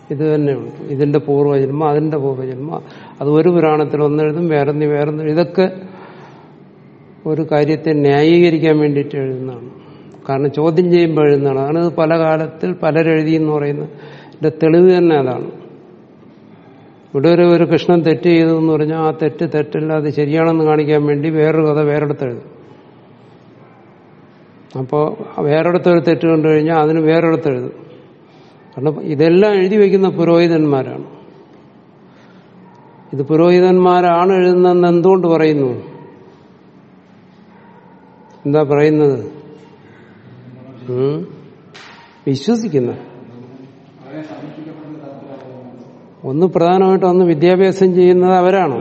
ഇത് തന്നെയുണ്ട് ഇതിന്റെ പൂർവ്വജന്മം അതിന്റെ പൂർവ്വജന്മം അത് ഒരു പുരാണത്തിൽ ഒന്നെഴുതും വേറൊന്ന് വേറൊന്ന് ഇതൊക്കെ ഒരു കാര്യത്തെ ന്യായീകരിക്കാൻ വേണ്ടിയിട്ട് എഴുതുന്നതാണ് കാരണം ചോദ്യം ചെയ്യുമ്പോൾ എഴുതുന്നതാണ് അതാണ് ഇത് പല കാലത്തിൽ പലരെഴുതി എന്ന് പറയുന്നത് ഇതിന്റെ തെളിവ് തന്നെ അതാണ് ഇവിടെ ഒരു ഒരു കൃഷ്ണൻ തെറ്റ് ചെയ്തു എന്ന് പറഞ്ഞാൽ ആ തെറ്റ് തെറ്റല്ല അത് ശരിയാണെന്ന് കാണിക്കാൻ വേണ്ടി വേറൊരു കഥ വേറെടുത്ത് എഴുതും അപ്പോൾ വേറെടുത്ത് ഒരു തെറ്റ് കണ്ടു കഴിഞ്ഞാൽ അതിന് വേറെടുത്ത് എഴുതും കാരണം ഇതെല്ലാം എഴുതി വയ്ക്കുന്ന പുരോഹിതന്മാരാണ് ഇത് പുരോഹിതന്മാരാണ് എഴുതുന്നതെന്ന് എന്തുകൊണ്ട് പറയുന്നു എന്താ പറയുന്നത് ഉം? വിശ്വസിക്കുന്ന ഒന്ന് പ്രധാനമായിട്ടും ഒന്ന് വിദ്യാഭ്യാസം ചെയ്യുന്നത് അവരാണ്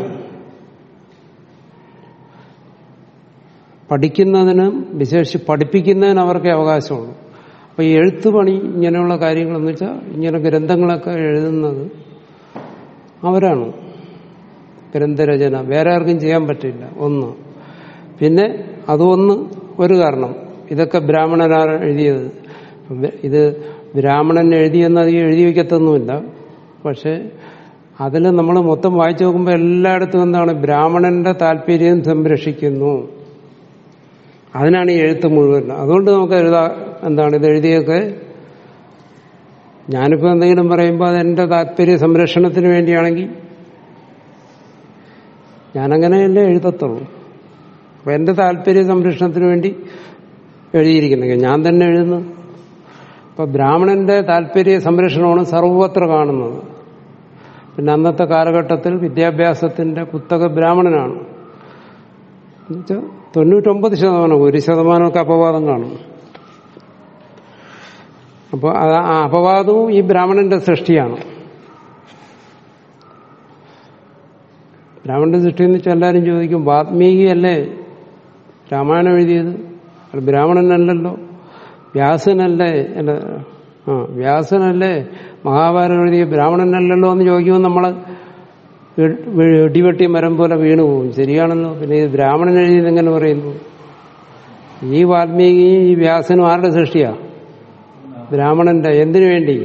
പഠിക്കുന്നതിന് വിശേഷിച്ച് പഠിപ്പിക്കുന്നതിന് അവർക്ക് അവകാശമുള്ളൂ അപ്പൊ ഈ എഴുത്ത് പണി ഇങ്ങനെയുള്ള കാര്യങ്ങളെന്ന് വെച്ചാൽ ഇങ്ങനെ ഗ്രന്ഥങ്ങളൊക്കെ എഴുതുന്നത് അവരാണ് ഗ്രന്ഥരചന വേറെ ആർക്കും ചെയ്യാൻ പറ്റില്ല ഒന്ന് പിന്നെ അതൊന്ന് ഒരു കാരണം ഇതൊക്കെ ബ്രാഹ്മണനാണ് എഴുതിയത് ഇത് ബ്രാഹ്മണൻ എഴുതിയെന്ന് അത് എഴുതി വയ്ക്കത്തൊന്നുമില്ല പക്ഷെ അതിൽ നമ്മൾ മൊത്തം വായിച്ചു നോക്കുമ്പോൾ എല്ലായിടത്തും എന്താണ് ബ്രാഹ്മണന്റെ താല്പര്യം സംരക്ഷിക്കുന്നു അതിനാണ് ഈ എഴുത്ത് മുഴുവൻ അതുകൊണ്ട് നമുക്ക് എഴുതാ എന്താണ് ഇത് എഴുതിയൊക്കെ ഞാനിപ്പോൾ എന്തെങ്കിലും പറയുമ്പോൾ അത് എൻ്റെ താല്പര്യ സംരക്ഷണത്തിന് വേണ്ടിയാണെങ്കിൽ ഞാനങ്ങനെയല്ലേ എഴുതത്തുള്ളൂ അപ്പൊ എന്റെ താല്പര്യ സംരക്ഷണത്തിന് വേണ്ടി എഴുതിയിരിക്കുന്നെങ്കിൽ ഞാൻ തന്നെ എഴുതുന്നു അപ്പൊ ബ്രാഹ്മണന്റെ താല്പര്യ സംരക്ഷണമാണ് സർവത്ര കാണുന്നത് പിന്നെ അന്നത്തെ കാലഘട്ടത്തിൽ വിദ്യാഭ്യാസത്തിന്റെ കുത്തക ബ്രാഹ്മണനാണ് എന്നുവെച്ചാൽ തൊണ്ണൂറ്റൊമ്പത് ശതമാനം ഒരു ശതമാനമൊക്കെ അപവാദം കാണും അപ്പോൾ ആ അപവാദവും ഈ ബ്രാഹ്മണന്റെ സൃഷ്ടിയാണ് ബ്രാഹ്മണന്റെ സൃഷ്ടി എന്ന് വെച്ചാൽ എല്ലാവരും ചോദിക്കും വാത്മീകിയല്ലേ രാമായണം എഴുതിയത് അത് ബ്രാഹ്മണനല്ലല്ലോ വ്യാസനല്ലേ അല്ല ആ വ്യാസനല്ലേ മഹാഭാരതം എഴുതിയ ബ്രാഹ്മണനല്ലല്ലോ എന്ന് ചോദിക്കുമ്പോൾ നമ്മൾ ഇടിവെട്ടി മരം പോലെ വീണു പോകും ശരിയാണല്ലോ പിന്നെ ഇത് ബ്രാഹ്മണൻ എഴുതിയത് എങ്ങനെ പറയുന്നു ഈ വാൽമീകി ഈ വ്യാസനും ആരുടെ സൃഷ്ടിയാ ബ്രാഹ്മണന്റെ എന്തിനു വേണ്ടി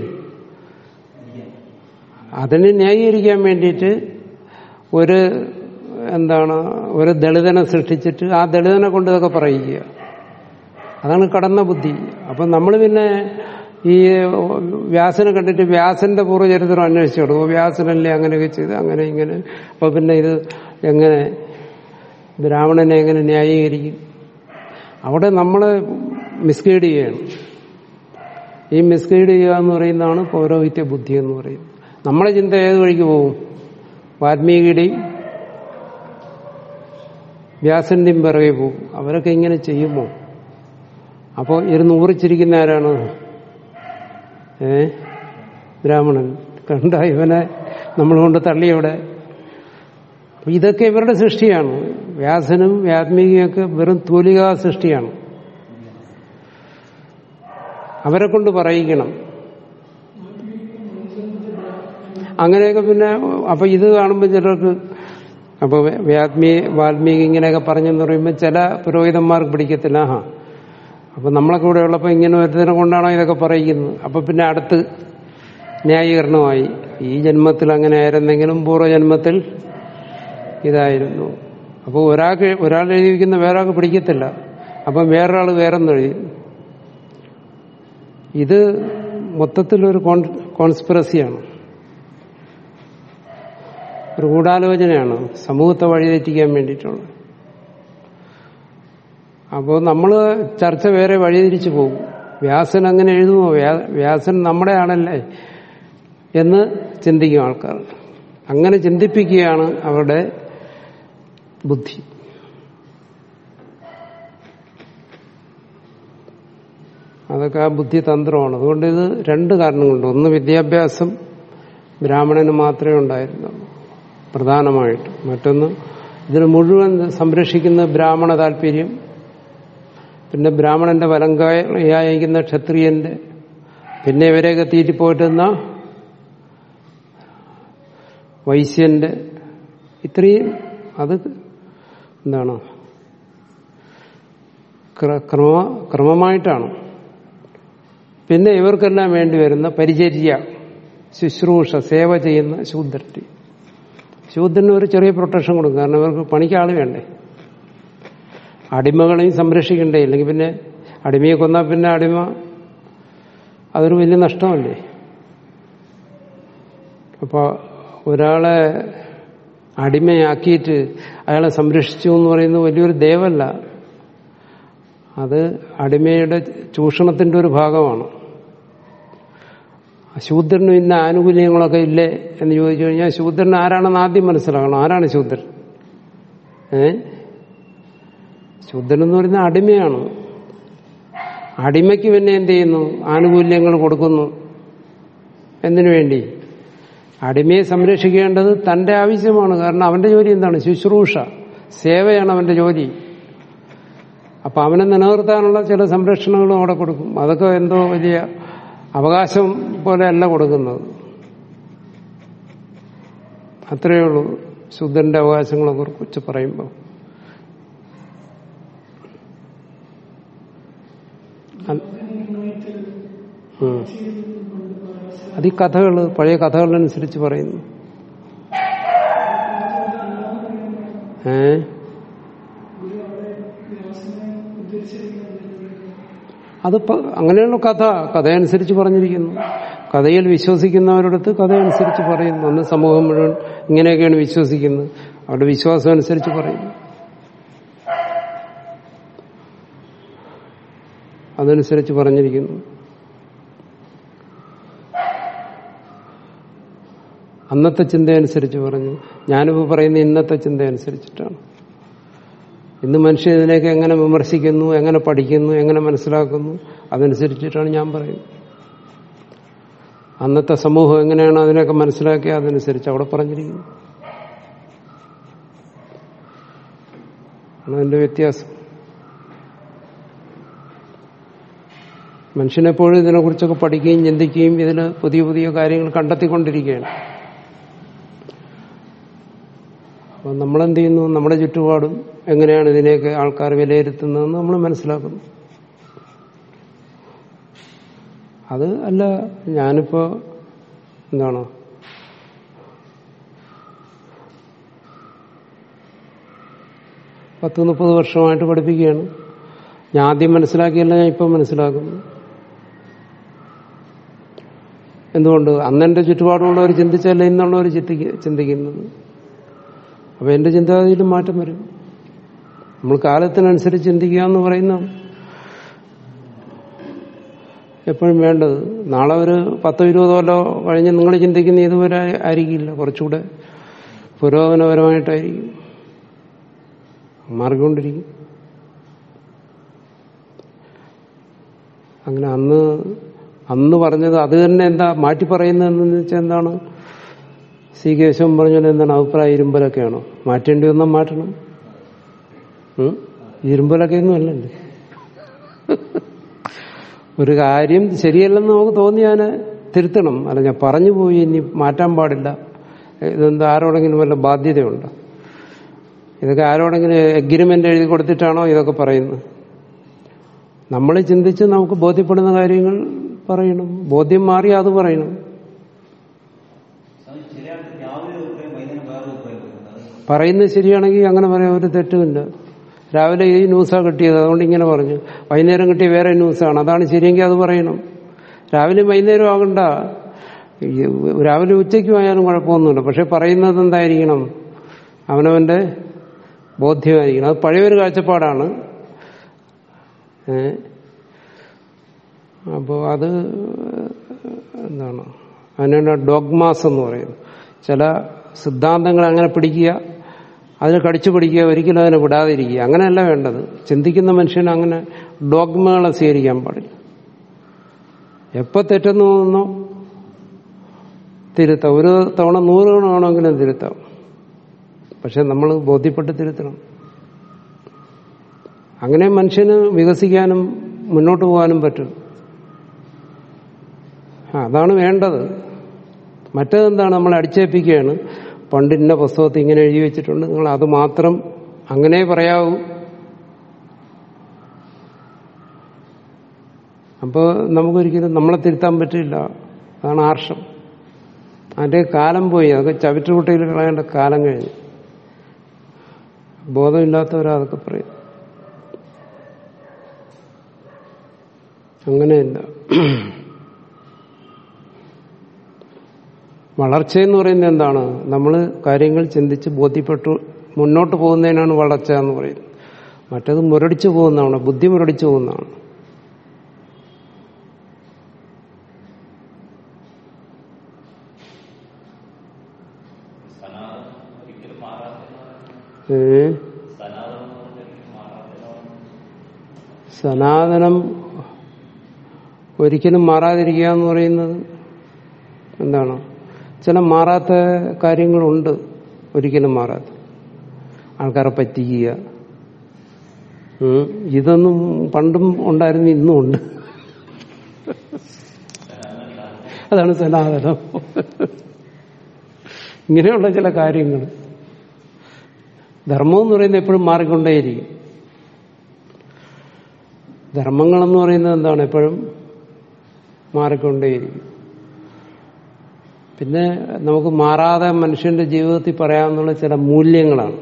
അതിനെ ന്യായീകരിക്കാൻ വേണ്ടിയിട്ട് ഒരു എന്താണ് ഒരു ദളിതനെ സൃഷ്ടിച്ചിട്ട് ആ ദളിതനെ കൊണ്ട് ഇതൊക്കെ പറയിക്കുക അതാണ് കടന്ന ബുദ്ധി അപ്പം നമ്മൾ പിന്നെ ഈ വ്യാസനെ കണ്ടിട്ട് വ്യാസന്റെ പൂർവ്വചരിത്രം അന്വേഷിച്ചു കൊടുക്കും വ്യാസനല്ലേ അങ്ങനെയൊക്കെ ചെയ്ത് അങ്ങനെ ഇങ്ങനെ അപ്പൊ പിന്നെ ഇത് എങ്ങനെ ബ്രാഹ്മണനെ എങ്ങനെ ന്യായീകരിക്കും അവിടെ നമ്മൾ മിസ്ഗൈഡ് ചെയ്യുകയാണ് ഈ മിസ്ഗൈഡ് ചെയ്യുക എന്ന് പറയുന്നതാണ് പൗരോഹിത്യ ബുദ്ധി എന്ന് പറയുന്നത് നമ്മളെ ചിന്ത ഏത് വഴിക്ക് പോകും വാൽമീകിയുടെയും വ്യാസന്റെയും പിറകെ പോകും അവരൊക്കെ ഇങ്ങനെ ചെയ്യുമോ അപ്പോൾ ഇരുന്ന് ഊറിച്ചിരിക്കുന്ന ആരാണ് ഏ ബ്രാഹ്മണൻ കണ്ട ഇവനെ നമ്മൾ കൊണ്ട് തള്ളിയവിടെ അപ്പൊ ഇതൊക്കെ ഇവരുടെ സൃഷ്ടിയാണ് വ്യാസനും വാത്മീകിയൊക്കെ വെറും തൂലികാ സൃഷ്ടിയാണ് അവരെ കൊണ്ട് പറയിക്കണം അങ്ങനെയൊക്കെ പിന്നെ അപ്പൊ ഇത് കാണുമ്പോൾ ചിലർക്ക് അപ്പൊ വാത്മീ വാൽമീകി ഇങ്ങനെയൊക്കെ പറഞ്ഞെന്ന് പറയുമ്പോൾ ചില പുരോഹിതന്മാർക്ക് പിടിക്കത്തില്ല ആഹാ അപ്പൊ നമ്മളെ കൂടെ ഉള്ളപ്പോൾ ഇങ്ങനെ ഒരുത്തിനെ കൊണ്ടാണോ ഇതൊക്കെ പറയിക്കുന്നത് അപ്പൊ പിന്നെ അടുത്ത് ന്യായീകരണമായി ഈ ജന്മത്തിൽ അങ്ങനെ ആയിരുന്നെങ്കിലും പൂർവ്വജന്മത്തിൽ ഇതായിരുന്നു അപ്പോൾ ഒരാൾക്ക് ഒരാൾ എഴുതിയിരിക്കുന്ന വേറൊരാൾക്ക് പിടിക്കത്തില്ല അപ്പം വേറൊരാൾ വേറൊന്നും എഴുതി ഇത് മൊത്തത്തിലൊരു കോൺസ്പിറസിയാണ് ഒരു ഗൂഢാലോചനയാണ് സമൂഹത്തെ വഴിതെറ്റിക്കാൻ വേണ്ടിയിട്ടുള്ളത് അപ്പോൾ നമ്മൾ ചർച്ച വേറെ വഴിതിരിച്ചു പോകും വ്യാസൻ അങ്ങനെ എഴുതുമോ വ്യാസൻ നമ്മുടെ ആണല്ലേ എന്ന് ചിന്തിക്കും ആൾക്കാർ അങ്ങനെ ചിന്തിപ്പിക്കുകയാണ് അവരുടെ ബുദ്ധി അതൊക്കെ ആ ബുദ്ധിതന്ത്രമാണ് അതുകൊണ്ട് ഇത് രണ്ട് കാരണങ്ങളുണ്ട് ഒന്ന് വിദ്യാഭ്യാസം ബ്രാഹ്മണന് മാത്രമേ ഉണ്ടായിരുന്നുള്ളൂ പ്രധാനമായിട്ട് മറ്റൊന്ന് ഇതിന് മുഴുവൻ സംരക്ഷിക്കുന്ന ബ്രാഹ്മണ താല്പര്യം പിന്നെ ബ്രാഹ്മണന്റെ വലങ്കായിരിക്കുന്ന ക്ഷത്രിയന്റെ പിന്നെ ഇവരെയൊക്കെ തീറ്റിപ്പോറ്റുന്ന വൈശ്യന്റെ ഇത്രയും അത് എന്താണ് ക്രമ ക്രമമായിട്ടാണ് പിന്നെ ഇവർക്കെല്ലാം വേണ്ടി വരുന്ന പരിചര്യ ശുശ്രൂഷ സേവ ചെയ്യുന്ന ശൂദ്രട്ടി ശൂദ്രന് ഒരു ചെറിയ പ്രൊട്ടക്ഷൻ കൊടുക്കും കാരണം ഇവർക്ക് പണിക്ക് ആള് വേണ്ടേ അടിമകളെയും സംരക്ഷിക്കണ്ടേ ഇല്ലെങ്കിൽ പിന്നെ അടിമയെ കൊന്നാൽ പിന്നെ അടിമ അതൊരു വലിയ നഷ്ടമല്ലേ അപ്പോൾ ഒരാളെ അടിമയാക്കിയിട്ട് അയാളെ സംരക്ഷിച്ചു എന്ന് പറയുന്നത് വലിയൊരു ദേവല്ല അത് അടിമയുടെ ചൂഷണത്തിന്റെ ഒരു ഭാഗമാണ് ശൂദ്രന് ഇന്ന ആനുകൂല്യങ്ങളൊക്കെ ഇല്ലേ എന്ന് ചോദിച്ചു കഴിഞ്ഞാൽ ശൂദ്രൻ ആരാണെന്ന് ആദ്യം മനസ്സിലാക്കണം ആരാണ് ശൂദ്രൻ ഏ ശൂദ്രൻ എന്ന് പറയുന്ന അടിമയാണ് അടിമയ്ക്ക് പിന്നെ എന്ത് ചെയ്യുന്നു ആനുകൂല്യങ്ങൾ കൊടുക്കുന്നു എന്തിനു വേണ്ടി അടിമയെ സംരക്ഷിക്കേണ്ടത് തന്റെ ആവശ്യമാണ് കാരണം അവന്റെ ജോലി എന്താണ് ശുശ്രൂഷ സേവയാണ് അവന്റെ ജോലി അപ്പൊ അവനെ നിലനിർത്താനുള്ള ചില സംരക്ഷണങ്ങളും അവിടെ കൊടുക്കും അതൊക്കെ എന്തോ വലിയ അവകാശം പോലെയല്ല കൊടുക്കുന്നത് അത്രയേ ഉള്ളൂ ശുദ്ധന്റെ അവകാശങ്ങളെ കുറിച്ച് പറയുമ്പോൾ അത് ഈ കഥകൾ പഴയ കഥകളനുസരിച്ച് പറയുന്നു ഏ അത് അങ്ങനെയുള്ള കഥ കഥയനുസരിച്ച് പറഞ്ഞിരിക്കുന്നു കഥയിൽ വിശ്വസിക്കുന്നവരടുത്ത് കഥയനുസരിച്ച് പറയുന്നു അന്ന് സമൂഹം മുഴുവൻ ഇങ്ങനെയൊക്കെയാണ് വിശ്വസിക്കുന്നത് അവരുടെ വിശ്വാസം അനുസരിച്ച് പറയുന്നു അതനുസരിച്ച് പറഞ്ഞിരിക്കുന്നു അന്നത്തെ ചിന്തയനുസരിച്ച് പറഞ്ഞു ഞാനിപ്പോൾ പറയുന്ന ഇന്നത്തെ ചിന്ത അനുസരിച്ചിട്ടാണ് ഇന്ന് മനുഷ്യൻ ഇതിനെയൊക്കെ എങ്ങനെ വിമർശിക്കുന്നു എങ്ങനെ പഠിക്കുന്നു എങ്ങനെ മനസ്സിലാക്കുന്നു അതനുസരിച്ചിട്ടാണ് ഞാൻ പറയുന്നത് അന്നത്തെ സമൂഹം എങ്ങനെയാണ് അതിനൊക്കെ മനസ്സിലാക്കിയ അതനുസരിച്ച് അവിടെ പറഞ്ഞിരിക്കുന്നു ആണ് അതിന്റെ വ്യത്യാസം മനുഷ്യനെപ്പോഴും ഇതിനെക്കുറിച്ചൊക്കെ പഠിക്കുകയും ചിന്തിക്കുകയും ഇതിൽ പുതിയ പുതിയ കാര്യങ്ങൾ കണ്ടെത്തിക്കൊണ്ടിരിക്കുകയാണ് അപ്പം നമ്മളെന്ത് ചെയ്യുന്നു നമ്മുടെ ചുറ്റുപാടും എങ്ങനെയാണ് ഇതിനെയൊക്കെ ആൾക്കാർ വിലയിരുത്തുന്നതെന്ന് നമ്മൾ മനസ്സിലാക്കുന്നു അത് അല്ല ഞാനിപ്പോ എന്താണ് പത്ത് മുപ്പത് വർഷമായിട്ട് പഠിപ്പിക്കുകയാണ് ഞാൻ ആദ്യം മനസ്സിലാക്കിയല്ല ഞാൻ ഇപ്പം മനസ്സിലാക്കുന്നു എന്തുകൊണ്ട് അന്നെന്റെ ചുറ്റുപാടുള്ളവർ ചിന്തിച്ചല്ല ഇന്നുള്ളവർ ചിന്തിക്കുന്നത് അപ്പൊ എന്റെ ചിന്താഗതിയിലും മാറ്റം വരും നമ്മൾ കാലത്തിനനുസരിച്ച് ചിന്തിക്കുക എന്ന് പറയുന്ന എപ്പോഴും വേണ്ടത് നാളെ ഒരു പത്തോ ഇരുപതോ കൊല്ലോ കഴിഞ്ഞ് നിങ്ങൾ ചിന്തിക്കുന്ന ഇതുവരെ ആയിരിക്കില്ല കുറച്ചുകൂടെ പുരോഗമനപരമായിട്ടായിരിക്കും മാറിക്കൊണ്ടിരിക്കും അങ്ങനെ അന്ന് അന്ന് പറഞ്ഞത് അത് തന്നെ എന്താ മാറ്റി പറയുന്നതെന്ന് വെച്ചാൽ എന്താണ് സി കേശവൻ പറഞ്ഞത് എന്താണ് അഭിപ്രായ ഇരുമ്പലൊക്കെയാണോ മാറ്റേണ്ടി വന്നാൽ മാറ്റണം ഇരുമ്പലൊക്കെ ഒന്നും അല്ലല്ലേ ഒരു കാര്യം ശരിയല്ലെന്ന് നമുക്ക് തോന്നിയാൽ തിരുത്തണം അല്ല ഞാൻ പറഞ്ഞു പോയി ഇനി മാറ്റാൻ പാടില്ല ഇതെന്താ ആരോടെങ്കിലും വല്ല ബാധ്യതയുണ്ടോ ഇതൊക്കെ ആരോടെങ്കിലും എഗ്രിമെന്റ് എഴുതി കൊടുത്തിട്ടാണോ ഇതൊക്കെ പറയുന്നത് നമ്മൾ ചിന്തിച്ച് നമുക്ക് ബോധ്യപ്പെടുന്ന കാര്യങ്ങൾ പറയണം ബോധ്യം മാറി അത് പറയണം പറയുന്നത് ശരിയാണെങ്കിൽ അങ്ങനെ പറയാൻ ഒരു തെറ്റുമില്ല രാവിലെ ഈ ന്യൂസാണ് കിട്ടിയത് അതുകൊണ്ട് ഇങ്ങനെ പറഞ്ഞു വൈകുന്നേരം കിട്ടിയ വേറെ ന്യൂസാണ് അതാണ് ശരിയെങ്കിൽ അത് പറയണം രാവിലെ വൈകുന്നേരം ആകണ്ട രാവിലെ ഉച്ചയ്ക്കും ആയാലും കുഴപ്പമൊന്നുമില്ല പക്ഷെ പറയുന്നത് എന്തായിരിക്കണം അവനവന്റെ ബോധ്യമായിരിക്കണം അത് പഴയൊരു കാഴ്ചപ്പാടാണ് അപ്പോൾ അത് എന്താണ് അതിനാണ് ഡോഗ്മാസ് എന്ന് പറയുന്നത് ചില സിദ്ധാന്തങ്ങൾ അങ്ങനെ പിടിക്കുക അതിനെ കടിച്ചു പിടിക്കുക ഒരിക്കലും അതിനെ വിടാതിരിക്കുക അങ്ങനെയല്ല വേണ്ടത് ചിന്തിക്കുന്ന മനുഷ്യന് അങ്ങനെ ഡോഗ്മകളെ സ്വീകരിക്കാൻ പാടില്ല എപ്പോൾ തെറ്റെന്ന് തോന്നുന്നോ തിരുത്താം ഒരു തവണ നൂറ് തവണ വേണമെങ്കിലും തിരുത്താം പക്ഷെ നമ്മൾ ബോധ്യപ്പെട്ട് തിരുത്തണം അങ്ങനെ മനുഷ്യന് വികസിക്കാനും മുന്നോട്ട് പോകാനും പറ്റും അതാണ് വേണ്ടത് മറ്റേതെന്താണ് നമ്മൾ അടിച്ചേൽപ്പിക്കുകയാണ് പണ്ട് ഇന്ന പുസ്തകത്തിൽ ഇങ്ങനെ എഴുതി വെച്ചിട്ടുണ്ട് നിങ്ങൾ അത് മാത്രം അങ്ങനെ പറയാവൂ അപ്പോൾ നമുക്കൊരിക്കലും നമ്മളെ തിരുത്താൻ പറ്റില്ല അതാണ് ആർഷം അതിന്റെ കാലം പോയി അതൊക്കെ ചവിറ്റുകുട്ടയിൽ കളയേണ്ട കാലം കഴിഞ്ഞു ബോധമില്ലാത്തവരാ അതൊക്കെ പറയും അങ്ങനെയല്ല വളർച്ചയെന്ന് പറയുന്നത് എന്താണ് നമ്മൾ കാര്യങ്ങൾ ചിന്തിച്ച് ബോധ്യപ്പെട്ടു മുന്നോട്ട് പോകുന്നതിനാണ് വളർച്ച എന്ന് പറയുന്നത് മറ്റത് മുരടിച്ചു പോകുന്നതാണ് ബുദ്ധി മുരടിച്ചു പോകുന്നതാണ് ഏ സനാതനം ഒരിക്കലും മാറാതിരിക്കുക എന്ന് പറയുന്നത് എന്താണ് ചില മാറാത്ത കാര്യങ്ങളുണ്ട് ഒരിക്കലും മാറാത്ത ആൾക്കാരെ പറ്റിക്കുക ഉം. ഇതൊന്നും പണ്ടും ഉണ്ടായിരുന്നു ഇന്നും ഉണ്ട് അതാണ് സനാതനം ഇങ്ങനെയുള്ള ചില കാര്യങ്ങൾ ധർമ്മം എന്ന് പറയുന്നത് എപ്പോഴും മാറിക്കൊണ്ടേയിരിക്കും ധർമ്മങ്ങളെന്ന് പറയുന്നത് എന്താണ് എപ്പോഴും മാറിക്കൊണ്ടേയിരിക്കും പിന്നെ നമുക്ക് മാറാതെ മനുഷ്യന്റെ ജീവിതത്തിൽ പറയാവുന്ന ചില മൂല്യങ്ങളാണ്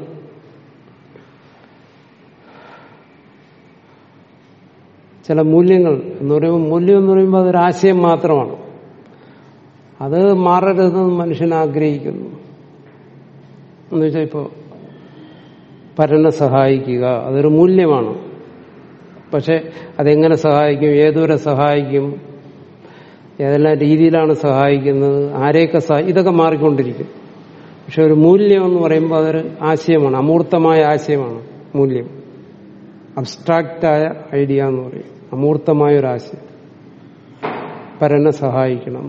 ചില മൂല്യങ്ങൾ എന്ന് പറയുമ്പോൾ മൂല്യം എന്ന് പറയുമ്പോൾ അതൊരാശയം മാത്രമാണ് അത് മാറരുതെന്ന് മനുഷ്യൻ ആഗ്രഹിക്കുന്നു എന്ന് വെച്ചാൽ ഇപ്പോൾ പരനെ സഹായിക്കുക അതൊരു മൂല്യമാണ് പക്ഷെ അതെങ്ങനെ സഹായിക്കും ഏതുവരെ സഹായിക്കും ഏതെല്ലാം രീതിയിലാണ് സഹായിക്കുന്നത് ആരെയൊക്കെ സഹാ ഇതൊക്കെ മാറിക്കൊണ്ടിരിക്കും പക്ഷെ ഒരു മൂല്യം എന്ന് പറയുമ്പോൾ അതൊരു ആശയമാണ് അമൂർത്തമായ ആശയമാണ് മൂല്യം അബ്സ്ട്രാക്റ്റായ ഐഡിയ എന്ന് പറയും അമൂർത്തമായ ഒരു ആശയം പരനെ സഹായിക്കണം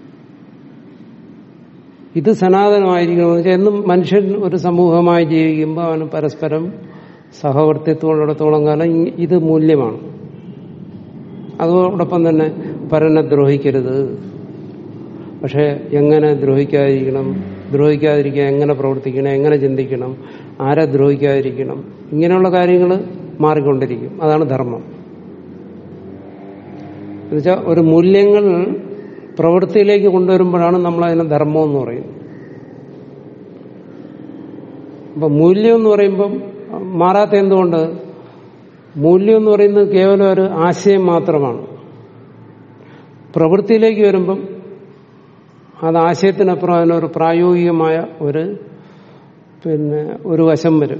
ഇത് സനാതനമായിരിക്കണം എന്ന് വെച്ചാൽ എന്നും മനുഷ്യൻ ഒരു സമൂഹമായി ജീവിക്കുമ്പോൾ അവന് പരസ്പരം സഹവർത്തിത്വമുള്ളിടത്തോളം കാലം ഇ- ഇത് മൂല്യമാണ് അതോടൊപ്പം തന്നെ പരനെ ദ്രോഹിക്കരുത് പക്ഷെ എങ്ങനെ ദ്രോഹിക്കാതിരിക്കണം ദ്രോഹിക്കാതിരിക്കാൻ എങ്ങനെ പ്രവർത്തിക്കണം എങ്ങനെ ചിന്തിക്കണം ആരെ ദ്രോഹിക്കാതിരിക്കണം ഇങ്ങനെയുള്ള കാര്യങ്ങൾ മാറിക്കൊണ്ടിരിക്കും അതാണ് ധർമ്മം എന്നുവെച്ചാൽ ഒരു മൂല്യങ്ങൾ പ്രവൃത്തിയിലേക്ക് കൊണ്ടുവരുമ്പോഴാണ് നമ്മൾ അതിനെ ധർമ്മം എന്ന് പറയുന്നത് അപ്പൊ മൂല്യം എന്ന് പറയുമ്പം മാറാത്ത എന്തുകൊണ്ട് മൂല്യം എന്ന് പറയുന്നത് കേവലം ഒരു ആശയം മാത്രമാണ് പ്രവൃത്തിയിലേക്ക് വരുമ്പം അത് ആശയത്തിനപ്പുറം അതിനൊരു പ്രായോഗികമായ ഒരു പിന്നെ ഒരു വശം വരും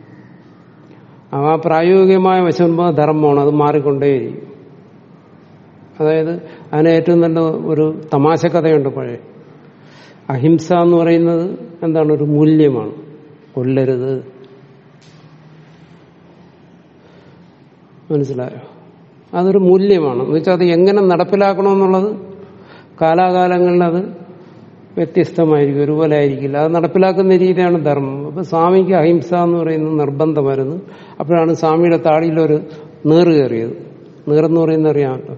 ആ പ്രായോഗികമായ വശം വരുമ്പോൾ ധർമ്മമാണ് അത് മാറിക്കൊണ്ടേയിരിക്കും അതായത് അതിന് ഏറ്റവും നല്ല ഒരു തമാശ കഥയുണ്ട് പഴയ അഹിംസ എന്ന് പറയുന്നത് എന്താണ് ഒരു മൂല്യമാണ് കൊല്ലരുത് മനസ്സിലായോ അതൊരു മൂല്യമാണ് എന്ന് വെച്ചാൽ അത് എങ്ങനെ നടപ്പിലാക്കണമെന്നുള്ളത് കാലാകാലങ്ങളിൽ അത് വ്യത്യസ്തമായിരിക്കും ഒരുപോലെ ആയിരിക്കില്ല അത് നടപ്പിലാക്കുന്ന രീതിയാണ് ധർമ്മം അപ്പൊ സ്വാമിക്ക് അഹിംസ എന്ന് പറയുന്നത് നിർബന്ധമായിരുന്നു അപ്പോഴാണ് സ്വാമിയുടെ താടിയിലൊരു നീറ് കയറിയത് നീറെന്ന് പറയുന്നത് അറിയാമല്ലോ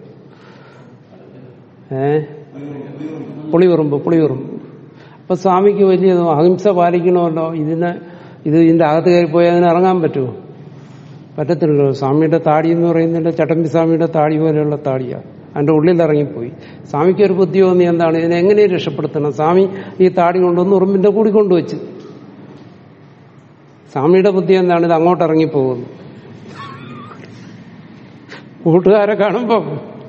ഏ പുളിയുറുമ്പ് പുളിയുറുമ്പ് അപ്പൊ സ്വാമിക്ക് വലിയ അഹിംസ പാലിക്കണമല്ലോ ഇതിനെ ഇത് ഇതിന്റെ അകത്ത് കയറി പോയാൽ അതിന് ഇറങ്ങാൻ പറ്റുമോ പറ്റത്തില്ലല്ലോ സ്വാമിയുടെ താടി എന്ന് പറയുന്നതിന്റെ ചട്ടമ്പി സ്വാമിയുടെ താടി പോലെയുള്ള താടിയാ അതിന്റെ ഉള്ളിൽ ഇറങ്ങിപ്പോയി സ്വാമിക്ക് ഒരു ബുദ്ധി തോന്നി എന്താണ് ഇതിനെ എങ്ങനെ രക്ഷപ്പെടുത്തണം സ്വാമി ഈ താടി കൊണ്ടുവന്ന് ഉറുമ്പിന്റെ കൂടി കൊണ്ടുവച്ച് സ്വാമിയുടെ ബുദ്ധി എന്താണ് ഇത് അങ്ങോട്ട് ഇറങ്ങിപ്പോകുന്നു കൂട്ടുകാരെ കാണുമ്പോ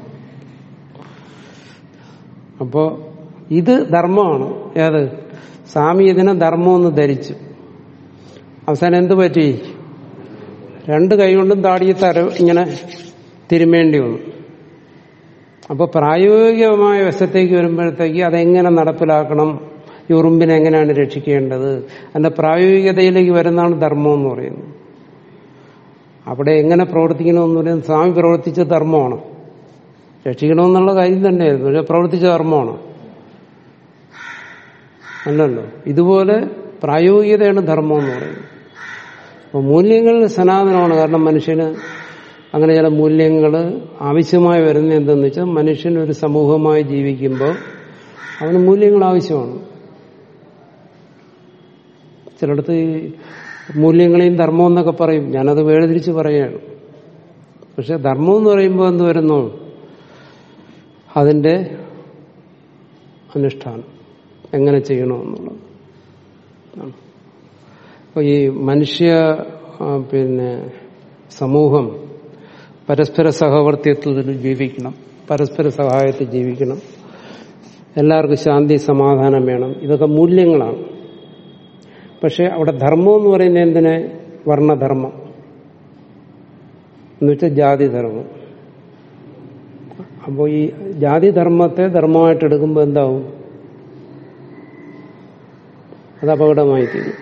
അപ്പോ ഇത് ധർമ്മമാണ് ഏത് സ്വാമി ഇതിനെ ധർമ്മമെന്ന് ധരിച്ചു അവസാനം എന്ത് പറ്റി രണ്ട് കൈകൊണ്ടും താടിയെ തര ഇങ്ങനെ തിരുമേണ്ടി വന്നു അപ്പൊ പ്രായോഗികമായ വശത്തേക്ക് വരുമ്പോഴത്തേക്ക് അതെങ്ങനെ നടപ്പിലാക്കണം ഈ ഉറുമ്പിനെ എങ്ങനെയാണ് രക്ഷിക്കേണ്ടത് അതിന്റെ പ്രായോഗികതയിലേക്ക് വരുന്നതാണ് ധർമ്മം എന്ന് പറയുന്നത് അവിടെ എങ്ങനെ പ്രവർത്തിക്കണമെന്ന് പറയുന്നത് സ്വാമി പ്രവർത്തിച്ച ധർമ്മമാണ് രക്ഷിക്കണമെന്നുള്ള കാര്യം തന്നെയായിരുന്നു പക്ഷെ പ്രവർത്തിച്ച ധർമ്മമാണ് അല്ലല്ലോ ഇതുപോലെ പ്രായോഗികതയാണ് ധർമ്മം എന്ന് പറയുന്നത് അപ്പോൾ മൂല്യങ്ങൾ സനാതനമാണ് കാരണം മനുഷ്യന് അങ്ങനെ ചില മൂല്യങ്ങൾ ആവശ്യമായി വരുന്നത് എന്തെന്ന് വെച്ചാൽ മനുഷ്യൻ ഒരു സമൂഹമായി ജീവിക്കുമ്പോൾ അവന് മൂല്യങ്ങൾ ആവശ്യമാണ് ചിലടത്ത് ഈ മൂല്യങ്ങളെയും ധർമ്മം എന്നൊക്കെ പറയും ഞാനത് വേർതിരിച്ച് പറയുകയാണ് പക്ഷെ ധർമ്മം എന്ന് പറയുമ്പോൾ എന്ത് വരുന്നു അതിന്റെ അനുഷ്ഠാനം എങ്ങനെ ചെയ്യണമെന്നുള്ളത് അപ്പോൾ ഈ മനുഷ്യ ആ, പിന്നെ സമൂഹം പരസ്പര സഹവർത്തിത്വത്തിൽ ജീവിക്കണം പരസ്പര സഹായത്തിൽ ജീവിക്കണം എല്ലാവർക്കും ശാന്തി സമാധാനം വേണം ഇതൊക്കെ മൂല്യങ്ങളാണ് പക്ഷെ അവിടെ ധർമ്മം എന്ന് പറയുന്നത് എന്തിനെ വർണ്ണധർമ്മം എന്നുവെച്ചാൽ ജാതിധർമ്മം അപ്പോൾ ഈ ജാതിധർമ്മത്തെ ധർമ്മമായിട്ട് എടുക്കുമ്പോൾ എന്താവും അത് അപകടമായി തീരും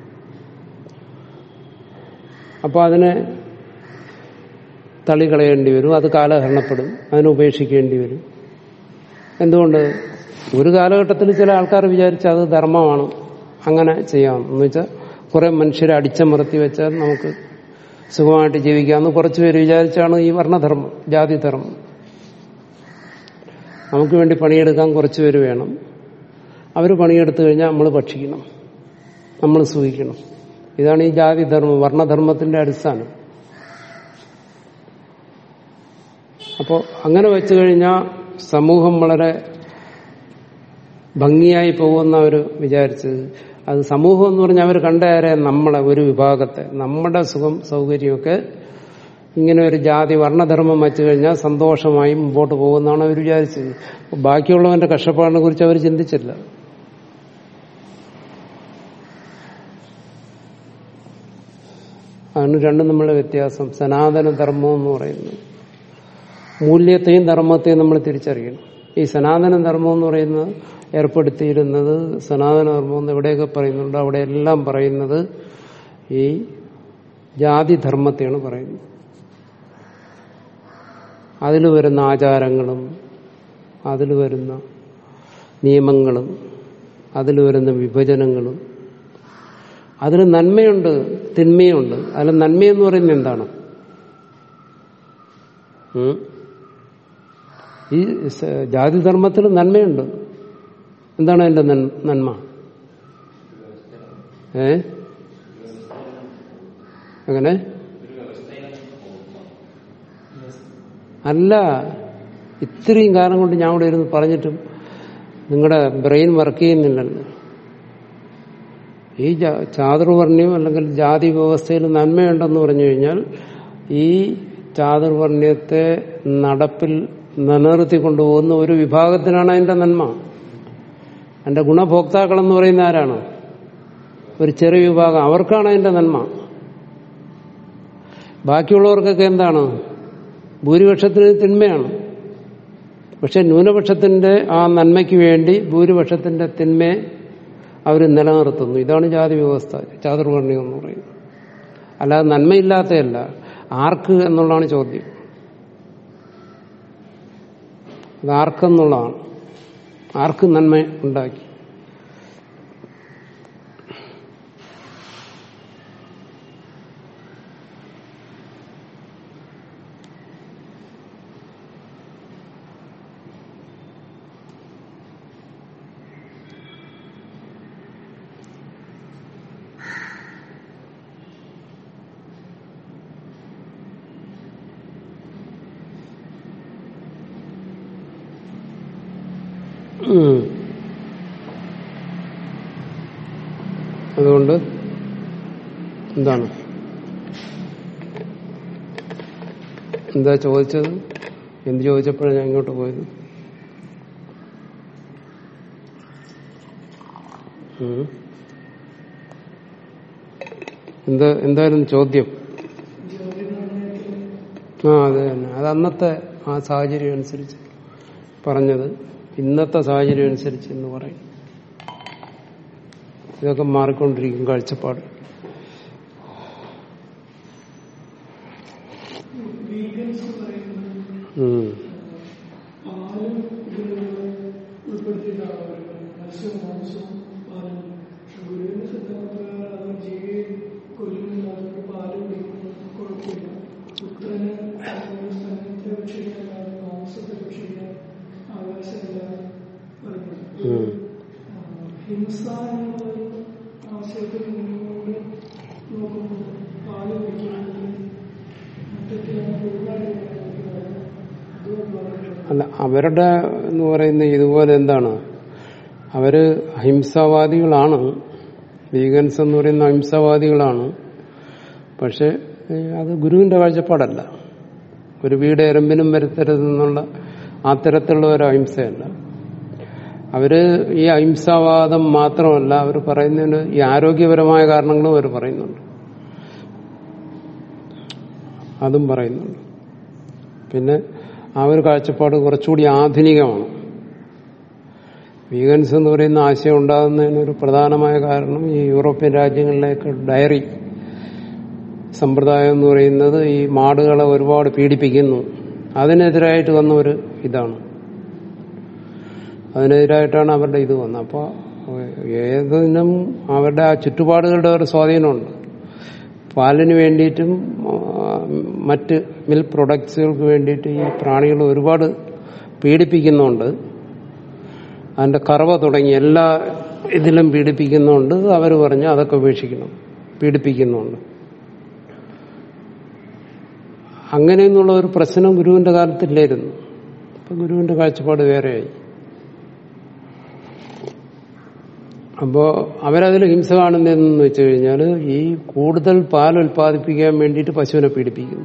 അപ്പോൾ അതിനെ തള്ളിക്കളയേണ്ടി വരും അത് കാലഹരണപ്പെടും അതിനെ ഉപേക്ഷിക്കേണ്ടി വരും എന്തുകൊണ്ട് ഒരു കാലഘട്ടത്തിൽ ചില ആൾക്കാർ വിചാരിച്ച അത് ധർമ്മമാണ് അങ്ങനെ ചെയ്യാം എന്ന് വെച്ചാൽ കുറെ മനുഷ്യരെ അടിച്ചമർത്തി വെച്ചാൽ നമുക്ക് സുഖമായിട്ട് ജീവിക്കാമെന്ന് കുറച്ചു പേര് വിചാരിച്ചാണ് ഈ വർണ്ണധർമ്മം ജാതിധർമ്മം നമുക്ക് വേണ്ടി പണിയെടുക്കാൻ കുറച്ചു പേര് വേണം അവർ പണിയെടുത്തു കഴിഞ്ഞാൽ നമ്മൾ ഭക്ഷിക്കണം നമ്മൾ സൂഹിക്കണം ഇതാണ് ഈ ജാതിധർമ്മം വർണ്ണധർമ്മത്തിന്റെ അടിസ്ഥാനം അപ്പോൾ അങ്ങനെ വെച്ചു കഴിഞ്ഞാൽ സമൂഹം വളരെ ഭംഗിയായി പോകുമെന്ന് അവർ വിചാരിച്ചത് അത് സമൂഹം എന്ന് പറഞ്ഞാൽ അവർ കണ്ടേറെ നമ്മളെ ഒരു വിഭാഗത്തെ നമ്മുടെ സുഖം സൗകര്യമൊക്കെ ഇങ്ങനെ ഒരു ജാതി വർണ്ണധർമ്മം വച്ചു കഴിഞ്ഞാൽ സന്തോഷമായി മുമ്പോട്ട് പോകുമെന്നാണ് അവർ വിചാരിച്ചത് അപ്പോൾ ബാക്കിയുള്ളവന്റെ കഷ്ടപ്പാടിനെ കുറിച്ച് അവർ ചിന്തിച്ചില്ല അതാണ് രണ്ടും നമ്മളുടെ വ്യത്യാസം സനാതന ധർമ്മം എന്ന് പറയുന്നത് മൂല്യത്തെയും ധർമ്മത്തെയും നമ്മൾ തിരിച്ചറിയണം ഈ സനാതന ധർമ്മം എന്ന് പറയുന്നത് ഏർപ്പെടുത്തിയിരുന്നത് സനാതന ധർമ്മം എന്ന് എവിടെയൊക്കെ പറയുന്നുണ്ട് അവിടെയെല്ലാം പറയുന്നത് ഈ ജാതിധർമ്മത്തെയാണ് പറയുന്നത് അതിൽ വരുന്ന ആചാരങ്ങളും അതിൽ വരുന്ന നിയമങ്ങളും അതിൽ വരുന്ന വിഭജനങ്ങളും അതിന് നന്മയുണ്ട് തിന്മയുണ്ട് അതിൽ നന്മയെന്ന് പറയുന്നത് എന്താണ് ഉം? ഈ സ- ജാതിധർമ്മത്തിൽ നന്മയുണ്ട് എന്താണ് അതിന്റെ നൻ- നന്മ ഏ എങ്ങനെ അല്ല ഇത്രയും കാലം കൊണ്ട് ഞാൻ ഇവിടെ ഇരുന്ന് പറഞ്ഞിട്ടും നിങ്ങളുടെ ബ്രെയിൻ വർക്ക് ചെയ്യുന്നില്ലല്ലോ ഈ ജാ- ചാതുർവർണ്ണ്യം അല്ലെങ്കിൽ ജാതി വ്യവസ്ഥയിൽ നന്മയുണ്ടെന്ന് പറഞ്ഞു കഴിഞ്ഞാൽ ഈ ചാതുർവർണ്ണ്യത്തെ നടപ്പിൽ നിലനിർത്തി കൊണ്ടുപോകുന്ന ഒരു വിഭാഗത്തിനാണ് അതിന്റെ നന്മ അതിന്റെ ഗുണഭോക്താക്കൾ എന്ന് പറയുന്ന ആരാണ് ഒരു ചെറിയ വിഭാഗം അവർക്കാണ് അതിന്റെ നന്മ ബാക്കിയുള്ളവർക്കൊക്കെ എന്താണ് ഭൂരിപക്ഷത്തിന് തിന്മയാണ് പക്ഷെ ന്യൂനപക്ഷത്തിന്റെ ആ നന്മയ്ക്ക് വേണ്ടി ഭൂരിപക്ഷത്തിന്റെ തിന്മയെ അവർ നിലനിർത്തുന്നു ഇതാണ് ജാതി വ്യവസ്ഥ ചാതുർവർണ്ണ്യം എന്ന് പറയുന്നത് അല്ലാതെ നന്മയില്ലാത്തതല്ല ആർക്ക് എന്നുള്ളതാണ് ചോദ്യം അത് ആർക്കെന്നുള്ളതാണ് ആർക്ക് നന്മ ഉണ്ടാക്കി ഉം. അതുകൊണ്ട് എന്താണ് എന്താ ചോദിച്ചത് എന്ത് ചോദിച്ചപ്പോഴാണ് ഞാൻ ഇങ്ങോട്ട് പോയത് ഉം. എന്താ എന്തായിരുന്നു ചോദ്യം ആ അത് തന്നെ അത് അന്നത്തെ ആ സാഹചര്യം അനുസരിച്ച് പറഞ്ഞത് ഇന്നത്തെ സാഹചര്യം അനുസരിച്ച് എന്ന് പറയും ഇതൊക്കെ മാറിക്കൊണ്ടിരിക്കും കാഴ്ചപ്പാട് ഉം. ഉം. ഹിംസ എന്നുള്ളൊരു ആശയത്തിൽ നിന്നുകൊണ്ട് നോക്കുമ്പോൾ പാല് കുടിക്കുന്നത് മറ്റൊക്കെ ഒരുപാട് അതും വളരെ അല്ല അവരുടെ എന്ന് പറയുന്ന ഇതുപോലെ എന്താണ് അവര് അഹിംസാവാദികളാണ് വീഗൻസ് എന്ന് പറയുന്ന അഹിംസാവാദികളാണ് പക്ഷെ ഏഹ്, അത് ഗുരുവിന്റെ കാഴ്ചപ്പാടല്ല ഒരു വീട് എറമ്പിനും വരുത്തരുതെന്നുള്ള ആ തരത്തിലുള്ള ഒരു അഹിംസയല്ല അവര് ഈ അഹിംസാവാദം മാത്രമല്ല അവർ പറയുന്നതിന് ഈ ആരോഗ്യപരമായ കാരണങ്ങളും അവർ പറയുന്നുണ്ട് അതും പറയുന്നുണ്ട് പിന്നെ ആ ഒരു കാഴ്ചപ്പാട് കുറച്ചുകൂടി ആധുനികമാണ് വീഗൻസ് എന്ന് പറയുന്ന ആശയം ഉണ്ടാകുന്നതിന് ഒരു പ്രധാനമായ കാരണം ഈ യൂറോപ്യൻ രാജ്യങ്ങളിലേക്ക് ഡയറി സമ്പ്രദായം എന്ന് പറയുന്നത് ഈ മാടുകളെ ഒരുപാട് പീഡിപ്പിക്കുന്നു അതിനെതിരായിട്ട് വന്ന ഒരു ഇതാണ് അതിനെതിരായിട്ടാണ് അവരുടെ ഇത് വന്നത് അപ്പോൾ ഏതിനും അവരുടെ ആ ചുറ്റുപാടുകളുടെ ഒരു സ്വാധീനമുണ്ട് പാലിന് വേണ്ടിയിട്ടും ആ, മറ്റ് മിൽക്ക് പ്രൊഡക്ട്സുകൾക്ക് വേണ്ടിയിട്ട് ഈ പ്രാണികൾ ഒരുപാട് പീഡിപ്പിക്കുന്നുണ്ട് അതിന്റെ കറവ തുടങ്ങി എല്ലാ ഇതിലും പീഡിപ്പിക്കുന്നുണ്ട് അവർ പറഞ്ഞു അതൊക്കെ ഉപേക്ഷിക്കണം പീഡിപ്പിക്കുന്നുണ്ട് അങ്ങനെയെന്നുള്ള ഒരു പ്രശ്നം ഗുരുവിന്റെ കാലത്തില്ലായിരുന്നു അപ്പൊ ഗുരുവിന്റെ കാഴ്ചപ്പാട് വേറെയായി അപ്പോ അവരതിൽ ഹിംസ കാണുന്നതെന്ന് വെച്ച് കഴിഞ്ഞാൽ ഈ കൂടുതൽ പാൽ ഉൽപ്പാദിപ്പിക്കാൻ വേണ്ടിയിട്ട് പശുവിനെ പീഡിപ്പിക്കുന്നു